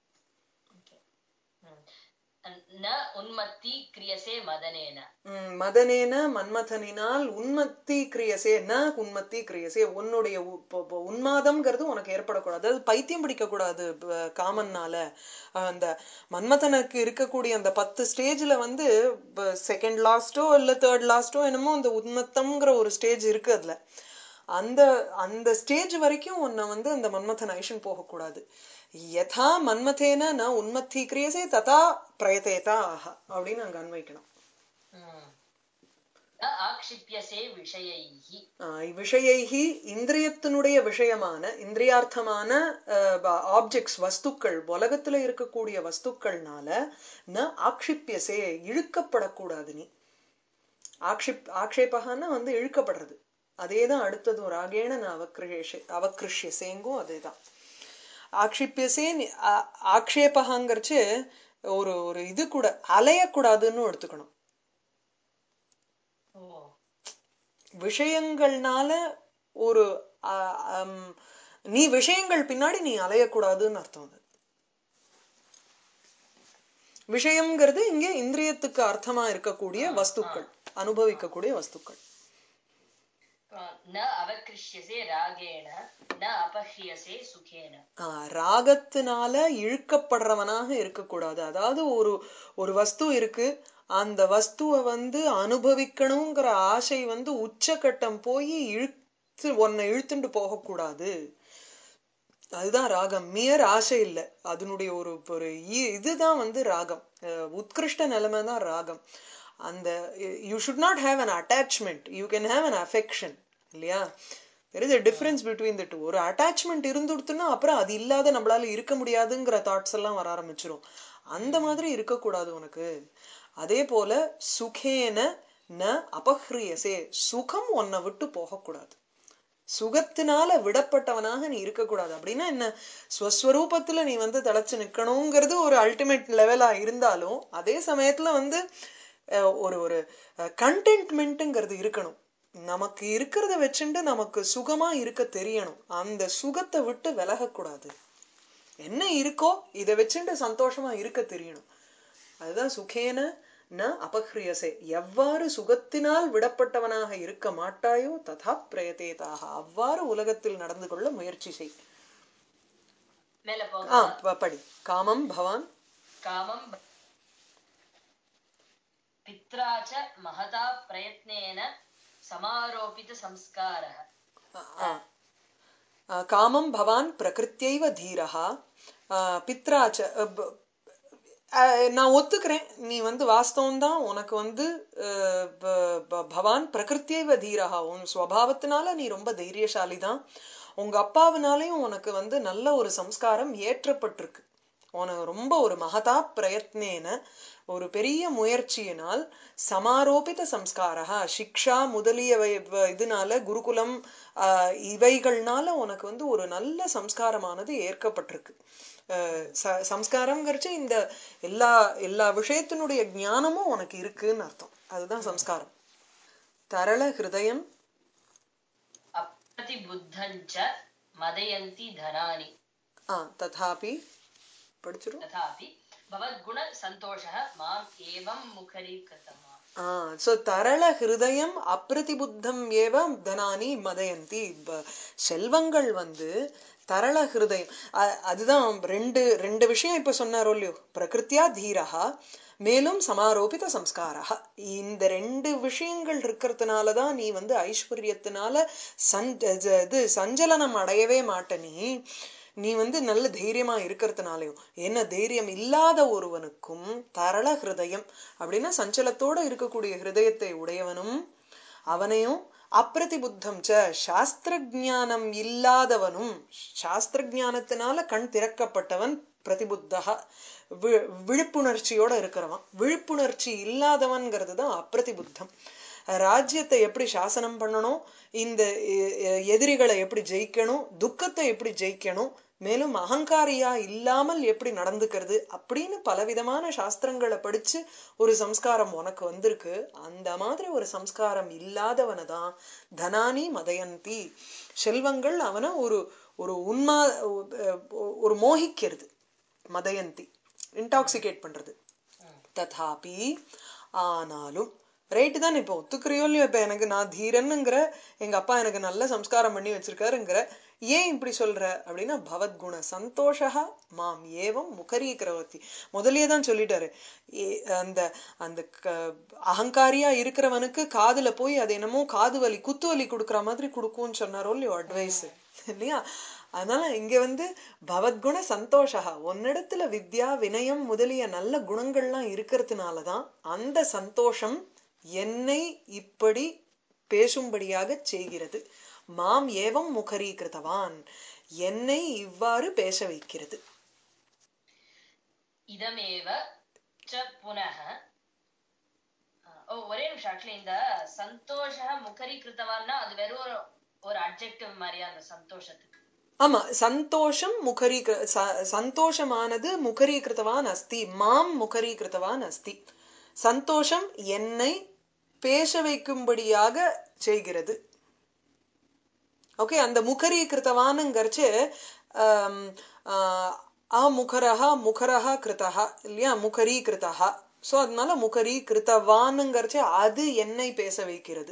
न उन्मत्ति क्रियसे मदनेन ம், மதனேன மன்மதனினால் உன்மத்தி கிரியசே ந உன்மத்தி கிரியசே உன்னுடைய உ- ப- ப- உன்மாதம்ங்கிறது உனக்கு ஏற்படக்கூடாது அது பைத்தியம் பிடிக்க கூடாது ப- காமன்னால அஹ் அந்த மன்மதனுக்கு இருக்கக்கூடிய அந்த பத்து ஸ்டேஜ்ல வந்து செகண்ட் லாஸ்டோ இல்ல தேர்ட் லாஸ்டோ என்னமோ அந்த உன்மத்தம்ங்கிற ஒரு ஸ்டேஜ் இருக்கு அதுல அந்த அந்த ஸ்டேஜ் வரைக்கும் உன்னை வந்து அந்த மன்மதன் ஐஷன் போகக்கூடாது யதா மன்மதேன ந உன்மத்தி கிரியசே ததா பிரயத்தேதா ஆஹா அப்படின்னு அங்க அன்வைக்கணும் ம். न आक्षिप्यसे विषयैः ஆஹ் விஷயைகி இந்திரியத்தினுடைய விஷயமான இந்திரியார்த்தமான ஆப்ஜெக்ட்ஸ் வஸ்துக்கள் உலகத்துல இருக்கக்கூடிய வஸ்துக்கள்னால ந ஆக்ஷிப்பியசே இழுக்கப்படக்கூடாது நீ ஆக்ஷிப் ஆக்ஷேபகான்னா வந்து இழுக்கப்படுறது அதேதான் அடுத்ததும் ராகேண நான் அவக்ரிஷே அவக்ரிஷ்யசேங்கும் அதேதான் ஆக்ஷிப்பியசே நீ- ஆ- ஆக்ஷேபகாங்கிறச்சு ஒரு ஒரு இது கூட அலையக்கூடாதுன்னு எடுத்துக்கணும் ஓ விஷயங்கள்னால ஒரு ஆ, அம், நீ விஷயங்கள் பின்னாடி நீ அலையக்கூடாதுன்னு அர்த்தம் அது விஷயம்ங்கிறது இங்க இந்திரியத்துக்கு அர்த்தமா இருக்கக்கூடிய வஸ்துக்கள் அனுபவிக்கக்கூடிய வஸ்துக்கள் न अवकृष्यसे रागेण न अपह्रियसे सुखेन ஆ, ராகத்தினால இழுக்கப்படுறவனாக இருக்கக்கூடாது அதாவது ஒரு ஒரு வஸ்து இருக்கு அந்த வஸ்துவை வந்து அனுபவிக்கணுங்கிற ஆசை வந்து உச்சக்கட்டம் போய் இழுத்து உன்னை இழுத்துண்டு போகக்கூடாது அதுதான் ராகம் மியர் ஆசை இல்லை அதனுடைய ஒரு ஒரு இ- இதுதான் வந்து ராகம் அஹ் உத்கிருஷ்ட நிலைமை தான் ராகம் அந்த you should not have an attachment you can have an affection இல்லையா there is a difference between the two ஒரு அட்டாச்மெண்ட் இருந்துடுத்துன்னா அப்புறம் அது இல்லாத நம்மளால இருக்க முடியாதுங்கிற தாட்ஸ் எல்லாம் வர ஆரம்பிச்சிரும் அந்த மாதிரி இருக்கக்கூடாது உனக்கு அதே போல சுகேன ந அபஹ்ரியசே சுகம் உன்னை விட்டு போகக்கூடாது சுகத்தினால விடப்பட்டவனாக நீ இருக்கக்கூடாது அப்படின்னா என்ன ஸ்வஸ்வரூபத்துல நீ வந்து தலைச்சு நிக்கணுங்கிறது ஒரு அல்டிமேட் லெவலா இருந்தாலும் அதே சமயத்துல வந்து அஹ், ஒரு ஒரு கண்டென்ட்மெண்ட்டுங்கிறது இருக்கணும் நமக்கு இருக்கிறத வச்சுட்டு நமக்கு சுகமா இருக்க தெரியணும் அந்த சுகத்தை விட்டு விலகக்கூடாது என்ன இருக்கோ இதை வச்சுட்டு சந்தோஷமா இருக்க தெரியணும் அதுதான் சுகேன ந அபஹ்ரியசே எவ்வாறு சுகத்தினால் விடப்பட்டவனாக இருக்க மாட்டாயோ ததா பிரயதேதாக அவ்வாறு உலகத்தில் நடந்து கொள்ள முயற்சி செய் மேல ஆ போக ப- படி காமம் பவான் कामं पित्रा च महता प्रयत्नेन समारोपितसंस्कारः ஆ. ஆ, காமம் பவான் பிரகிருத்தியைவ தீரஹா ஆ, பித்ராச்ச அ, ப- அ, நான் ஒத்துக்கிறேன் நீ வந்து வாஸ்தவம் தான் உனக்கு வந்து அஹ், ப- ப- பவான் பிரகிருத்தியைவ தீரஹா உன் சுவாவத்தினால நீ ரொம்ப தைரியசாலி தான் உங்க அப்பாவினாலையும் உனக்கு வந்து நல்ல ஒரு சம்ஸ்காரம் ஏற்றப்பட்டிருக்கு உனக்கு ரொம்ப ஒரு மகதா பிரயத்னேன ஒரு பெரிய முயற்சியினால் சமாரோபித சம்ஸ்காரா சிக்ஷா முதலிய வை- வ- இதனால குருகுலம் ஆஹ், இவைகள்னால உனக்கு வந்து ஒரு நல்ல சம்ஸ்காரமானது ஏற்கப்பட்டிருக்கு அஹ், ச- சம்ஸ்காரம்ங்கிறச்சு இந்த எல்லா எல்லா விஷயத்தினுடைய ஞானமும் உனக்கு இருக்குன்னு அர்த்தம் அதுதான் சம்ஸ்காரம் தரள ஹிருதயம் अप्रतिबुद्धं च मदयन्ति धनानि ஆ ததாபி படிச்சிரும் तथापि भवद्गुणसन्तोषः माम् एवं मुखरीकृतम् சோ தரள ஹிருதயம் அப்பிரதிபுத்தம் ஏவ தனானி மதயந்தி ப- செல்வங்கள் வந்து தரள ஹிருதயம் அ- அதுதான் ரெண்டு ரெண்டு விஷயம் இப்ப சொன்னாரோ இல்லையோ பிரகிருத்தியா தீரஹா மேலும் சமாரோபித சம்ஸ்காரா இந்த ரெண்டு விஷயங்கள் இருக்கிறதுனாலதான் நீ வந்து ஐஸ்வர்யத்தினால சஞ் ஜ- இது சஞ்சலனம் அடையவே மாட்ட நீ நீ வந்து நல்ல தைரியமா இருக்கிறதுனாலயும் என்ன தைரியம் இல்லாத ஒருவனுக்கும் தரள ஹிருதயம் அப்படின்னா சஞ்சலத்தோட இருக்கக்கூடிய ஹிருதயத்தை உடையவனும் அவனையும் அப்பிரதிபுத்தம் ச சாஸ்திர ஞானம் இல்லாதவனும் சாஸ்திர ஞானத்தினால கண் திறக்கப்பட்டவன் பிரதிபுத்தகா வி- விழிப்புணர்ச்சியோட இருக்கிறவன் விழிப்புணர்ச்சி இல்லாதவன்கிறது தான் அப்பிரதிபுத்தம் ராஜ்யத்தை எப்படி சாசனம் பண்ணணும் இந்த எ- எ- எதிரிகளை எப்படி ஜெயிக்கணும் துக்கத்தை எப்படி ஜெயிக்கணும் மேலும் அகங்காரியா இல்லாமல் எப்படி நடந்துக்கிறது அப்படின்னு பலவிதமான சாஸ்திரங்களை படிச்சு ஒரு சம்ஸ்காரம் உனக்கு வந்திருக்கு அந்த மாதிரி ஒரு சம்ஸ்காரம் இல்லாதவனை தான் தனானி மதயந்தி செல்வங்கள் அவனை ஒரு ஒரு உண்மா ஒரு மோகிக்கிறது மதயந்தி இன்டாக்சிகேட் பண்றது ததாபி ஆனாலும் ரைட்டு தான் இப்போ ஒத்துக்கிறியோ இல்லையோ இப்ப எனக்கு நான் தீரனுங்கிற எங்க அப்பா எனக்கு நல்ல சம்ஸ்காரம் பண்ணி வச்சிருக்காருங்கிற ஏன் இப்படி சொல்ற அப்படின்னா பவத்குண சந்தோஷா மாம் ஏவம் முகரீகரவத்தி முதல்லயே தான் சொல்லிட்டாரு ஏ- அந்த அந்த க- அகங்காரியா இருக்கிறவனுக்கு காதுல போய் அது என்னமோ காது வலி குத்து வலி கொடுக்குற மாதிரி கொடுக்கும்னு சொன்னாரோ இல்லையோ அட்வைஸ் இல்லையா அதனால இங்க வந்து பவத்குண சந்தோஷா உன்னிடத்துல வித்யா வினயம் முதலிய நல்ல குணங்கள்லாம் இருக்கிறதுனாலதான் அந்த சந்தோஷம் என்னை இப்படி பேசும்படியாக செய்கிறது மாம் ஏவம் முகரீகிருத்தவான் என்னை இவ்வாறு பேச வைக்கிறது இதமேவ ச புனः ஓ ஒரே நிமிஷம் ஆக்சுவலி இந்த சந்தோஷ முகரீகிருத்தவான்னா அது வெறும் ஒரு ஒரு அப்ஜெக்டிவ் மாதிரியா அந்த சந்தோஷத்துக்கு ஆமா சந்தோஷம் முகரீகிரு ச- சந்தோஷமானது முகரீகிருத்தவான் அஸ்தி மாம் முகரீகிருத்தவான் அஸ்தி சந்தோஷம் என்னை பேச வைக்கும்படியாக செய்கிறது ஓகே அந்த முகரீகிருத்தவானுங்கிறச்சு ஆம், ஆ, அமுகரஹா முகரஹா கிருதஹா இல்லையா முகரீகிருதஹா சோ அதனால முகரீகிருத்தவானுங்கிறச்சு அது என்னை பேச வைக்கிறது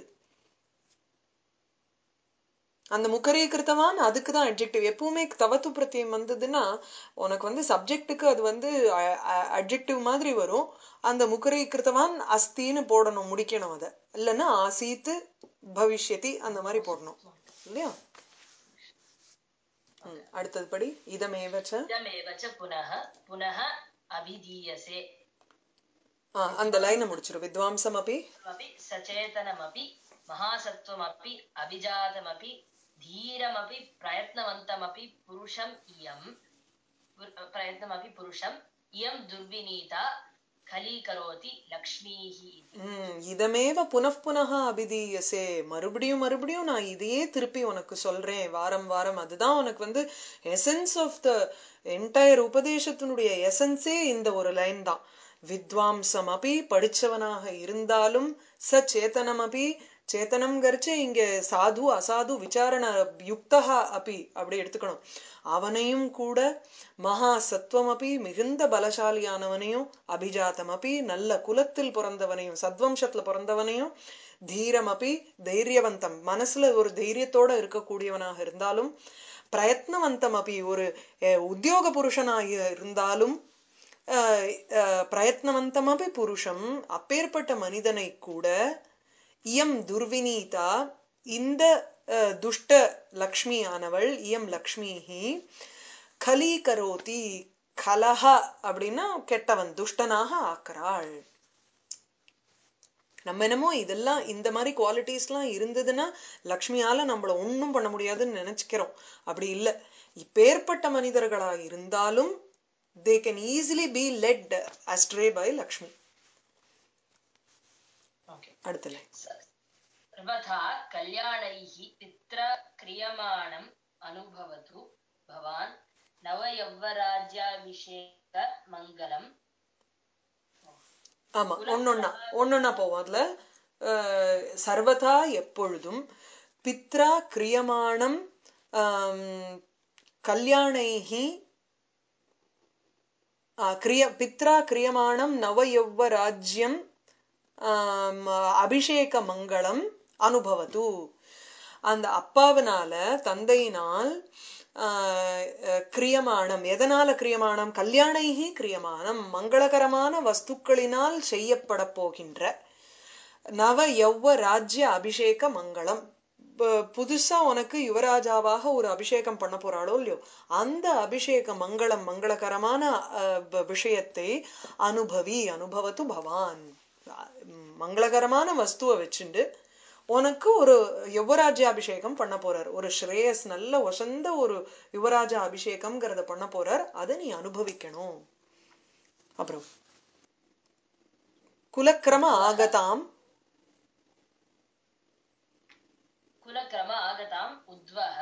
அந்த முகரீகிருத்தவான் அதுக்கு தான் அட்ஜெக்டிவ் எப்பவுமே தவத்து பிரத்தியம் வந்ததுன்னா உனக்கு வந்து சப்ஜெக்ட்டுக்கு அது வந்து அட்ஜெக்டிவ் மாதிரி வரும் அந்த முகரீகிருத்தவான் அஸ்தின்னு போடணும் முடிக்கணும் அதை இல்லைன்னா ஆசீத்து பவிஷ்யதி அந்த மாதிரி போடணும் இல்லையா ம், அடுத்தது படி இதமேவச்ச இதமேவ ச புனः புனः அபிதீயசே ஆ, அந்த லைனை முடிச்சிடும் வித்வாம்சம் அப்படி अपि सचेतनमपि महासत्त्वमपि अभिजातमपि धीरमपि प्रयत्नवन्तमपि पुरुषम् इयम् पुर- प्रयत्नमपि पुरुषम् इयं दुर्विनीता खलीकरोति लक्ष्मीः इति ம், இதமேவ புனః புனः அபிதீயசே மறுபடியும் மறுபடியும் நான் இதையே திருப்பி உனக்கு சொல்றேன் வாரம் வாரம் அதுதான் உனக்கு வந்து எசன்ஸ் ஆஃப் த என்டையர் உபதேசத்தினுடைய எசன்ஸே இந்த ஒரு லைன் தான் வித்வாம்சம் அபி படிச்சவனாக இருந்தாலும் ச சேத்தனம் அபி சேத்தனம் கரிச்சு இங்க சாது அசாது விசாரண யுக்தா அபி அப்படி எடுத்துக்கணும் அவனையும் கூட மகா சத்வம் அபி மிகுந்த பலசாலியானவனையும் அபிஜாத்தம் அபி நல்ல குலத்தில் பிறந்தவனையும் சத்வம்சத்துல பிறந்தவனையும் தீரம் அபி தைரியவந்தம் மனசுல ஒரு தைரியத்தோட இருக்கக்கூடியவனாக இருந்தாலும் பிரயத்னவந்தம் அபி ஒரு அஹ், உத்தியோக புருஷனாக இருந்தாலும் அஹ், அஹ், பிரயத்னவந்தமபி புருஷம் அப்பேற்பட்ட மனிதனை கூட இயம் துர்வினீதா இந்த அஹ், துஷ்ட லக்ஷ்மி ஆனவள் இயம் லக்ஷ்மிஹி கலீகரோதி கலஹ அப்படின்னா கெட்டவன் துஷ்டனாக ஆக்குறாள் நம்ம என்னமோ இதெல்லாம் இந்த மாதிரி குவாலிட்டிஸ்லாம் இருந்ததுன்னா லக்ஷ்மியால நம்மள ஒண்ணும் பண்ண முடியாதுன்னு நினைச்சுக்கிறோம் அப்படி இல்ல இப்பேற்பட்ட மனிதர்களா இருந்தாலும் they can easily be led astray by Lakshmi okay அடுத்த line. सर्वथा कल्याणैः पित्र क्रियमाणम् अनुभवतु भवान् नवयौवराज्याभिषेकमङ्गलम् ஆமா ஒன்னொன்னா ஒன்னொன்னா போவோம் அதுல அஹ், சர்வதா எப்பொழுதும் பித்ரா கிரியமாணம் ஆம், கல்யாணைஹி ஆ, கிரிய பித்ரா கிரியமாணம் நவயௌவ ராஜ்யம் ஆம், அபிஷேக மங்களம் அனுபவது அந்த அப்பாவினால தந்தையினால் ஆஹ், அஹ், கிரியமானம் எதனால கிரியமானம் கல்யாணைஹி கிரியமானம் மங்களகரமான வஸ்துக்களினால் செய்யப்பட போகின்ற நவ யௌவ ராஜ்ய அபிஷேக மங்களம் ப- புதுசா உனக்கு யுவராஜாவாக ஒரு அபிஷேகம் பண்ண போறாளோ இல்லையோ அந்த அபிஷேக மங்களம் மங்களகரமான அஹ், வ- விஷயத்தை அனுபவி அனுபவத்து பவான் அஹ், மங்களகரமான வஸ்துவை வச்சுண்டு உனக்கு ஒரு யுவராஜ்ய அபிஷேகம் பண்ண போறார் ஒரு ஸ்ரேயஸ் நல்ல வசந்த ஒரு யுவராஜ அபிஷேகம்ங்கிறத பண்ண போறார் அதை நீ அனுபவிக்கணும் அப்புறம் குலக்கிரம ஆகதாம் कुलक्रम आगताम् उद्वह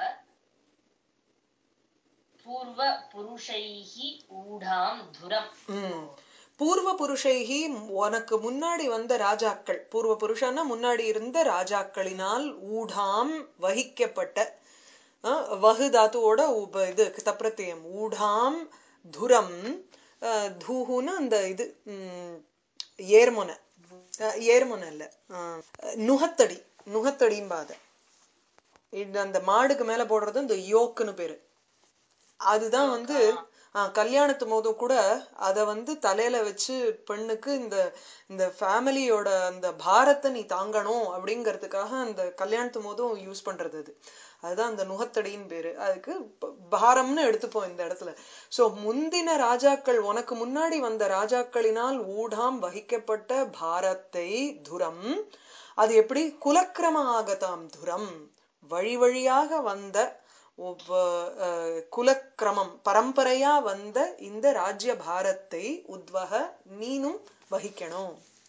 पूर्वपुरुषैः ऊढां धुरम् ம். பூர்வ புருஷைகி உனக்கு முன்னாடி வந்த ராஜாக்கள் பூர்வ புருஷன்னா முன்னாடி இருந்த ராஜாக்களினால் ஊடாம் வகிக்கப்பட்ட அஹ், வகு தாத்துவோட உப இது தப்ரத்தியம் ஊடாம் துரம் அஹ், தூஹுன்னு அந்த இது ம், ஏர்முனை அஹ், ஏர்முனை இல்ல அஹ், நுகத்தடி நுகத்தடிம்பாத இது அந்த மாடுக்கு மேல போடுறது இந்த யோக்குன்னு பேரு அதுதான் வந்து ஆ, கல்யாணத்து போதும் கூட அத வந்து தலையில வச்சு பெண்ணுக்கு இந்த இந்த ஃபேமிலியோட அந்த பாரத்தை நீ தாங்கணும் அப்படிங்கறதுக்காக அந்த கல்யாணத்து போதும் யூஸ் பண்றது அது அதுதான் அந்த நுகத்தடின்னு பேரு அதுக்கு ப- பாரம்னு எடுத்துப்போம் இந்த இடத்துல சோ முந்தின ராஜாக்கள் உனக்கு முன்னாடி வந்த ராஜாக்களினால் ஊடாம் வகிக்கப்பட்ட பாரத்தை துரம் அது எப்படி குலக்கிரம ஆகதாம் துரம் வழி வழியாக வந்த ஒவ்வ- அஹ், குலக்கிரமம் பரம்பரையா வந்த இந்த ராஜ்ய பாரத்தை உத்வக நீனும் வகிக்கணும்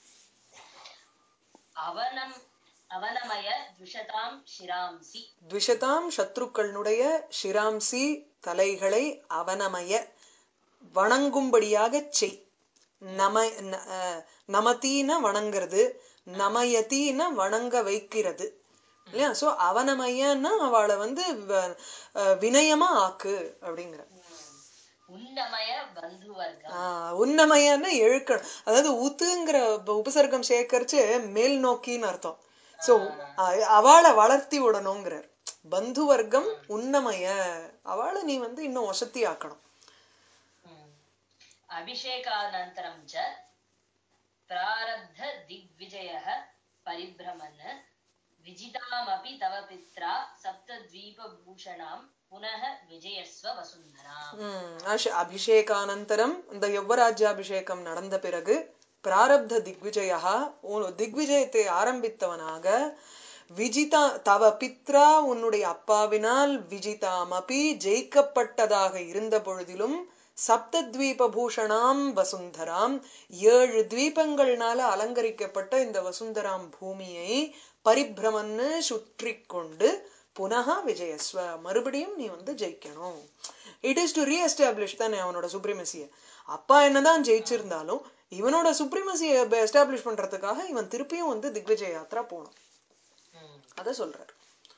அவனம் அவனமய துஷதாம் ஷிராம்சி த்விஷதாம் சத்ருக்களுடைய ஷிராம்சி தலைகளை அவனமய வணங்கும்படியாக செய் நம ந- அஹ், நமதீன வணங்குறது நமயதீன வணங்க வைக்கிறது இல்லையா சோ அவனமயன்னா அவளை வந்து வ- அஹ், வினயமா ஆக்கு அப்படிங்கிற உன்னமய பந்துவர்க்கம் ஆஹ் உன்னமயன்னா எழுக்கணும் அதாவது உத்துங்கிற உப- உபசர்க்கம் சேர்க்கரிச்சு மேல் நோக்கின்னு அர்த்தம் சோ அவளை வளர்த்தி விடணுங்கிறார் பந்து வர்க்கம் உன்னமய அவளை நீ வந்து இன்னும் வசதி ஆக்கணும் हम्म। अभिषेकानन्तरं च प्रारब्ध दिग्विजयः परिभ्रमन् विजितामपि तव पित्रा सप्तद्वीपभूषणां पुनः विजयस्व वसुन्धराम् உம் அஷ- அபிஷேகானந்தரம் இந்த யுவராஜ்யாபிஷேகம் நடந்த பிறகு பிராரப்த திக்விஜயா உன் திக்விஜயத்தை ஆரம்பித்தவனாக விஜிதா தவ பித்ரா உன்னுடைய அப்பாவினால் விஜிதாமபி ஜெயிக்கப்பட்டதாக இருந்த பொழுதிலும் சப்தத்வீபூஷணாம் வசுந்தராம் ஏழு தீபங்கள்னால அலங்கரிக்கப்பட்ட இந்த வசுந்தராம் பூமியை பரிபிரமன்னு சுற்றி கொண்டு புனகா விஜயஸ்வ மறுபடியும் நீ வந்து ஜெயிக்கணும் இட் இஸ் டு ரீஎஸ்டாப்ளிஷ் தானே அவனோட சுப்ரிமசிய அப்பா என்னதான் ஜெயிச்சிருந்தாலும் இவனோட சுப்ரிமசியை எஸ்டாப்ளிஷ் பண்றதுக்காக இவன் திருப்பியும் வந்து திக்விஜய யாத்ரா போனான் ம். அத சொல்றாரு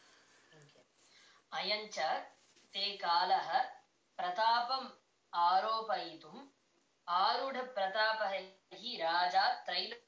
अयञ्च ते कालः प्रतापम् आरोपयितुम् आरूढप्रतापः हि राजा त्रैलो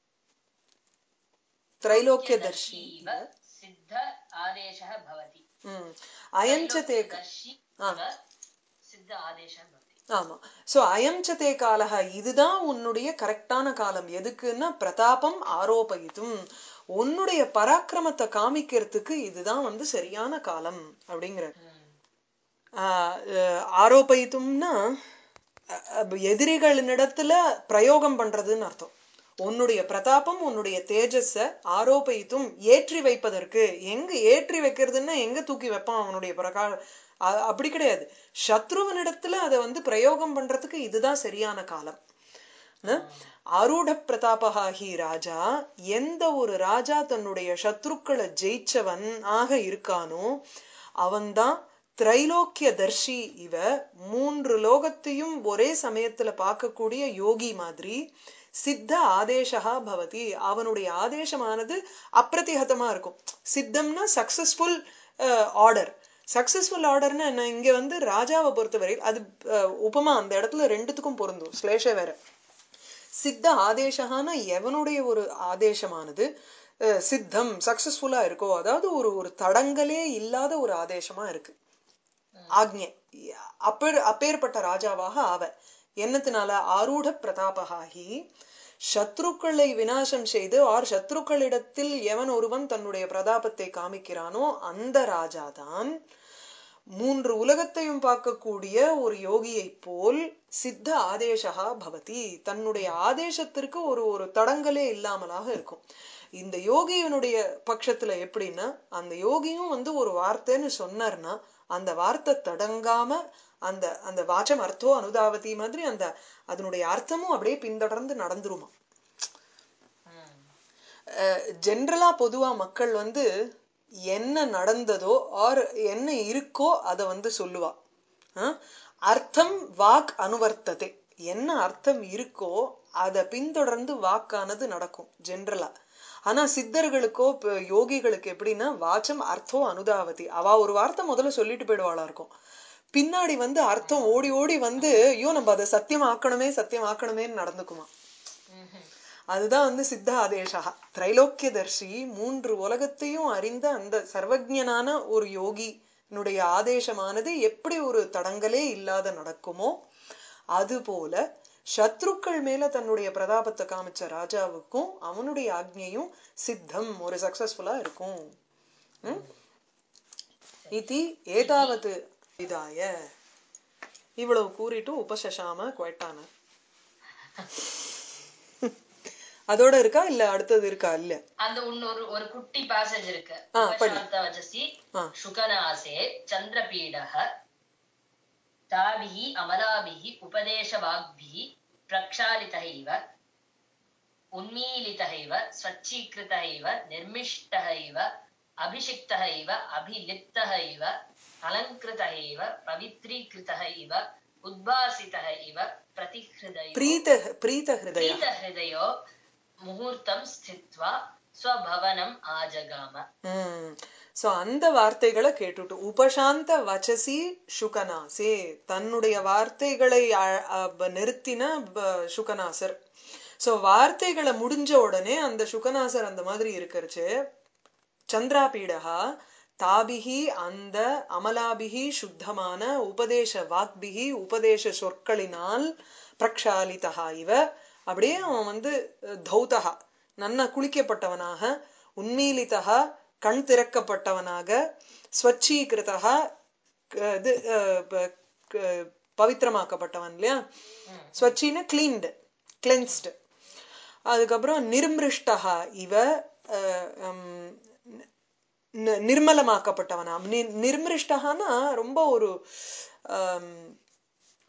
திரைலோக்கியதர்ஷி इव सिद्ध आदेशः भवति ம் அயஞ்சதே त्रैलोक्यदर्शी इव सिद्ध आदेशः भवति ஆமா சோ அயம்சதே காலக இதுதான் உன்னுடைய கரெக்டான காலம் எதுக்குன்னா பிரதாபம் ஆரோபயித்தும் உன்னுடைய பராக்கிரமத்தை காமிக்கிறதுக்கு இதுதான் வந்து சரியான காலம் அப்படிங்கிற ம். ஆஹ் அஹ் ஆரோபயித்தும்னா அஹ் அஹ் எதிரிகளினிடத்துல பிரயோகம் பண்றதுன்னு அர்த்தம் உன்னுடைய பிரதாபம் உன்னுடைய தேஜஸ ஆரோபயித்தும் ஏற்றி வைப்பதற்கு எங்க ஏற்றி வைக்கிறதுன்னா எங்க தூக்கி வைப்பான் அவனுடைய பிரகா அ- அப்படி கிடையாது சத்ருவனிடத்துல அதை வந்து பிரயோகம் பண்றதுக்கு இதுதான் சரியான காலம் ந? ஆரூட பிரதாபகா ஹி ராஜா எந்த ஒரு ராஜா தன்னுடைய சத்ருக்களை ஜெயிச்சவன் ஆக இருக்கானோ அவன்தான் திரைலோக்கிய தர்ஷி இவ மூன்று லோகத்தையும் ஒரே சமயத்துல பார்க்கக்கூடிய யோகி மாதிரி சித்த ஆதேசா பவதி அவனுடைய ஆதேசமானது அப்பிரதிகதமா இருக்கும் சித்தம்னா சக்சஸ்ஃபுல் ஆர்டர் சக்சஸ்ஃபுல் ஆர்டர்னா என்ன இங்க வந்து ராஜாவை பொறுத்தவரை அது அஹ், உபமா அந்த இடத்துல ரெண்டுத்துக்கும் பொருந்தும் ஸ்லேஷ வேற சித்த ஆதேசகான எவனுடைய ஒரு ஆதேசமானது அஹ், சித்தம் சக்சஸ்ஃபுல்லா இருக்கோ அதாவது ஒரு ஒரு தடங்கலே இல்லாத ஒரு ஆதேசமா இருக்கு ஆக்ஞை அப்பேர் அப்பேற்பட்ட ராஜாவாக ஆவ என்னத்தினால ஆரூட பிரதாபகாகி சத்ருக்களை விநாசம் செய்து ஆர் சத்ருக்களிடத்தில் எவன் ஒருவன் தன்னுடைய பிரதாபத்தை காமிக்கிறானோ அந்த ராஜாதான் மூன்று உலகத்தையும் பார்க்கக்கூடிய ஒரு யோகியைப் போல் சித்த ஆதேசகா பவதி தன்னுடைய ஆதேசத்திற்கு ஒரு ஒரு தடங்கலே இல்லாமலாக இருக்கும் இந்த யோகியினுடைய பட்சத்துல எப்படின்னா அந்த யோகியும் வந்து ஒரு வார்த்தைன்னு சொன்னார்னா அந்த வார்த்தை தடங்காம அந்த அந்த வாச்சம் அர்த்தோ அனுதாவதி மாதிரி அந்த அதனுடைய அர்த்தமும் அப்படியே பின்தொடர்ந்து நடந்துருமா ம். ஜென்ரலா பொதுவா மக்கள் வந்து என்ன நடந்ததோ ஆர் என்ன இருக்கோ அதை வந்து சொல்லுவா அஹ், அர்த்தம் வாக் அனுவர்த்ததே என்ன அர்த்தம் இருக்கோ அதை பின்தொடர்ந்து வாக்கானது நடக்கும் ஜென்ரலா ஆனா சித்தர்களுக்கோ இப்ப யோகிகளுக்கு எப்படின்னா வாச்சம் அர்த்தோ அனுதாவதி அவ ஒரு வார்த்தை முதல்ல சொல்லிட்டு போயிடுவாளா இருக்கும் பின்னாடி வந்து அர்த்தம் ஓடி ஓடி வந்து ஐயோ நம்ம அதை சத்தியமாக்கணுமே சத்தியமாக்கணுமேன்னு நடந்துக்குமா ம்ஹும். அதுதான் வந்து சித்த ஆதேசா திரைலோக்கியதர்ஷி மூன்று உலகத்தையும் அறிந்த அந்த சர்வஜனான ஒரு யோகினுடைய ஆதேசமானது எப்படி ஒரு தடங்கலே இல்லாத நடக்குமோ அதுபோல சத்ருக்கள் மேல தன்னுடைய பிரதாபத்தை காமிச்ச ராஜாவுக்கும் அவனுடைய ஆக்ஞையும் சித்தம் ஒரு சக்சஸ்ஃபுல்லா இருக்கும் ம்? இதி ஏதாவது விதாய இவ்வளவு கூறிட்டு உபசசாம குவைட்டானார் அதோட இருக்கா இல்ல அடுத்தது இருக்கா இல்ல அந்த இன்னொரு ஒரு குட்டி பேசேஜ் இருக்கு ஆ, படி. உபசாந்த வஜசி ஆ. சுகநாசே சந்திரபீடः தாபிः அமலாபிः உபதேசவாக்பிः பிரக்ஷாலிतः இவ उन्मीलितः इव स्वच्छीकृतः इव निर्मिष्टः इव अभिषिक्तः इव अभिलिप्तः इव अलङ्कृतः इव पवित्रीकृतः इव उद्भासितः इव प्रतिहृदयो பிரீத பிரீத ஹிருதய प्रीतहृदयो मुहूर्तं स्थित्वा स्वभवनम् आजगाम ம் சோ அந்த வார்த்தைகளை கேட்டுட்டு உபசாந்த வச்சசி சுகநாசே தன்னுடைய வார்த்தைகளை அ- அ- நிறுத்தின ப- சுகநாசர் சோ வார்த்தைகளை முடிஞ்ச உடனே அந்த சுகநாசர் அந்த மாதிரி இருக்கிறச்சு சந்திராபீடகா தாபிகி அந்த அமலாபிகி சுத்தமான உபதேச வாக்பிகி உபதேச சொற்களினால் பிரக்ஷாலிதா இவ அப்படியே அவன் வந்து அஹ், தௌதகா நன்ன குளிக்கப்பட்டவனாக உன்மீலிதா கண் திறக்கப்பட்டவனாக ஸ்வச்சீகிருதா க- இது அஹ், ப- க- பவித்திரமாக்கப்பட்டவன் இல்லையா ஸ்வச்சின்னா கிளீன்டு கிளென்ஸ்டு அதுக்கப்புறம் நிர்மிருஷ்டா இவ அஹ், ஹம், நி- நிர்மலமாக்கப்பட்டவனா நி- நிர்மிருஷ்டகான்னா ரொம்ப ஒரு ஆம்,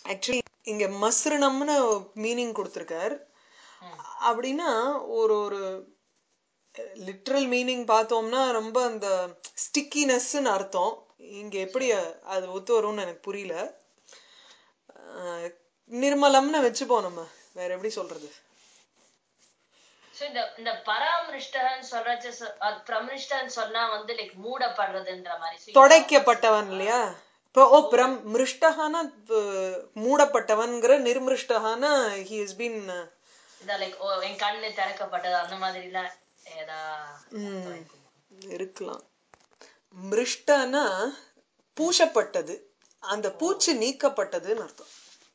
ஆக்சுவலி இங்க மஸ்ருணம்னு மீனிங் கொடுத்திருக்கார் ம். அப்படின்னா ஒரு ஒரு லிட்ரல் மீனிங் பார்த்தோம்னா ரொம்ப அந்த ஸ்டிக்கினஸ்ன்னு அர்த்தம் இங்க எப்படி அது ஒத்து வரும்னு எனக்கு புரியல அஹ், நிர்மலம்னு வச்சுப்போம் நம்ம வேற எப்படி சொல்றது So, இந்த இந்த பராமிருஷ்டன்னு சொல்றச்சு சொ- அது பிரமிருஷ்டன்னு சொன்னா வந்து லைக் மூடப்படுறதுன்ற மாதிரி So, இது தொடைக்கப்பட்டவன் இல்லையா இப்போ ஓ பிரம் மிருஷ்டகான மூடப்பட்டவன்கிற நிர்மிருஷ்டகான ஹி இஸ் பீன் இந்த லைக் ஓ என் கண்ணு திறக்கப்பட்டது அந்த மாதிரி எல்லாம் ஏதா இருக்கலாம் மிருஷ்டனா பூசப்பட்டது அந்த பூச்சி நீக்கப்பட்டதுன்னு அர்த்தம்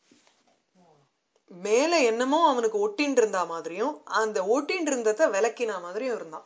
மேல என்னமோ அவனுக்கு ஒட்டின்னு இருந்தா மாதிரியும் அந்த ஒட்டின்னு இருந்தத விளக்கினா மாதிரியும் இருந்தான்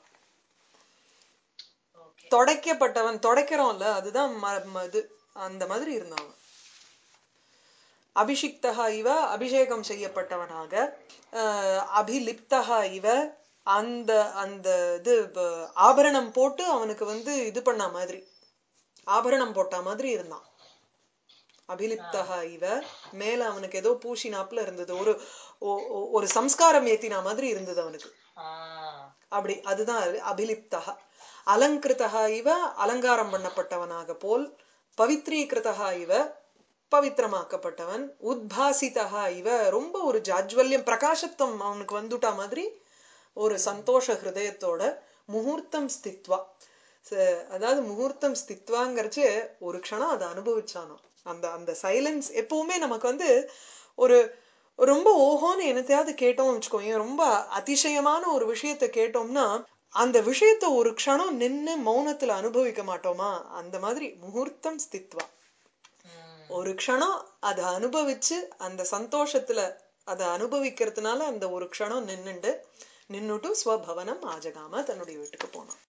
ஓகே தொடைக்கப்பட்டவன் தொடைக்கிறோம்ல அதுதான் ம- ம- இது அந்த மாதிரி இருந்தான் அவன். அபிஷிக்தகா இவ அபிஷேகம் செய்யப்பட்டவனாக அஹ், அபிலிப்தகா இவ அந்த அந்த இது ப- ஆபரணம் போட்டு அவனுக்கு வந்து இது பண்ண மாதிரி ஆபரணம் போட்ட மாதிரி இருந்தான் அபிலிப்தகா இவ மேல அவனுக்கு ஏதோ பூசினாப்புல இருந்தது ஒரு ஒ- ஒ- ஒரு சம்ஸ்காரம் ஏத்தினா மாதிரி இருந்தது அவனுக்கு ஆஹ் அப்படி அதுதான் அது, அபிலிப்தகா அலங்கிருத்தகா இவ அலங்காரம் பண்ணப்பட்டவனாக போல் பவித்ரீகிருத்தகா இவ பவித்திரமாக்கப்பட்டவன் உத்பாசிதகா இவ ரொம்ப ஒரு ஜாஜ்வல்யம் பிரகாசத்துவம் அவனுக்கு வந்துட்டா மாதிரி ஒரு சந்தோஷ ஹிருதயத்தோட முகூர்த்தம் ஸ்தித்வா ச- அதாவது முகூர்த்தம் ஸ்தித்வாங்கிறச்சு ஒரு க்ஷணம் அதை அனுபவிச்சானோ அந்த அந்த சைலன்ஸ் எப்பவுமே நமக்கு வந்து ஒரு ரொம்ப ஓஹோன்னு என்னத்தையாவது கேட்டோம் வச்சுக்கோங்க ரொம்ப அதிசயமான ஒரு விஷயத்தை கேட்டோம்னா அந்த விஷயத்தை ஒரு க்ஷணம் நின்னு மௌனத்துல அனுபவிக்க மாட்டோமா அந்த மாதிரி முகூர்த்தம் ஸ்தித்வா உம் ஒரு க்ஷணம் அதை அனுபவிச்சு அந்த சந்தோஷத்துல அதை அனுபவிக்கிறதுனால அந்த ஒரு க்ஷணம் நின்னுண்டு நின்னுட்டு ஸ்வபவனம் ஆஜகாம தன்னுடைய வீட்டுக்கு போனான்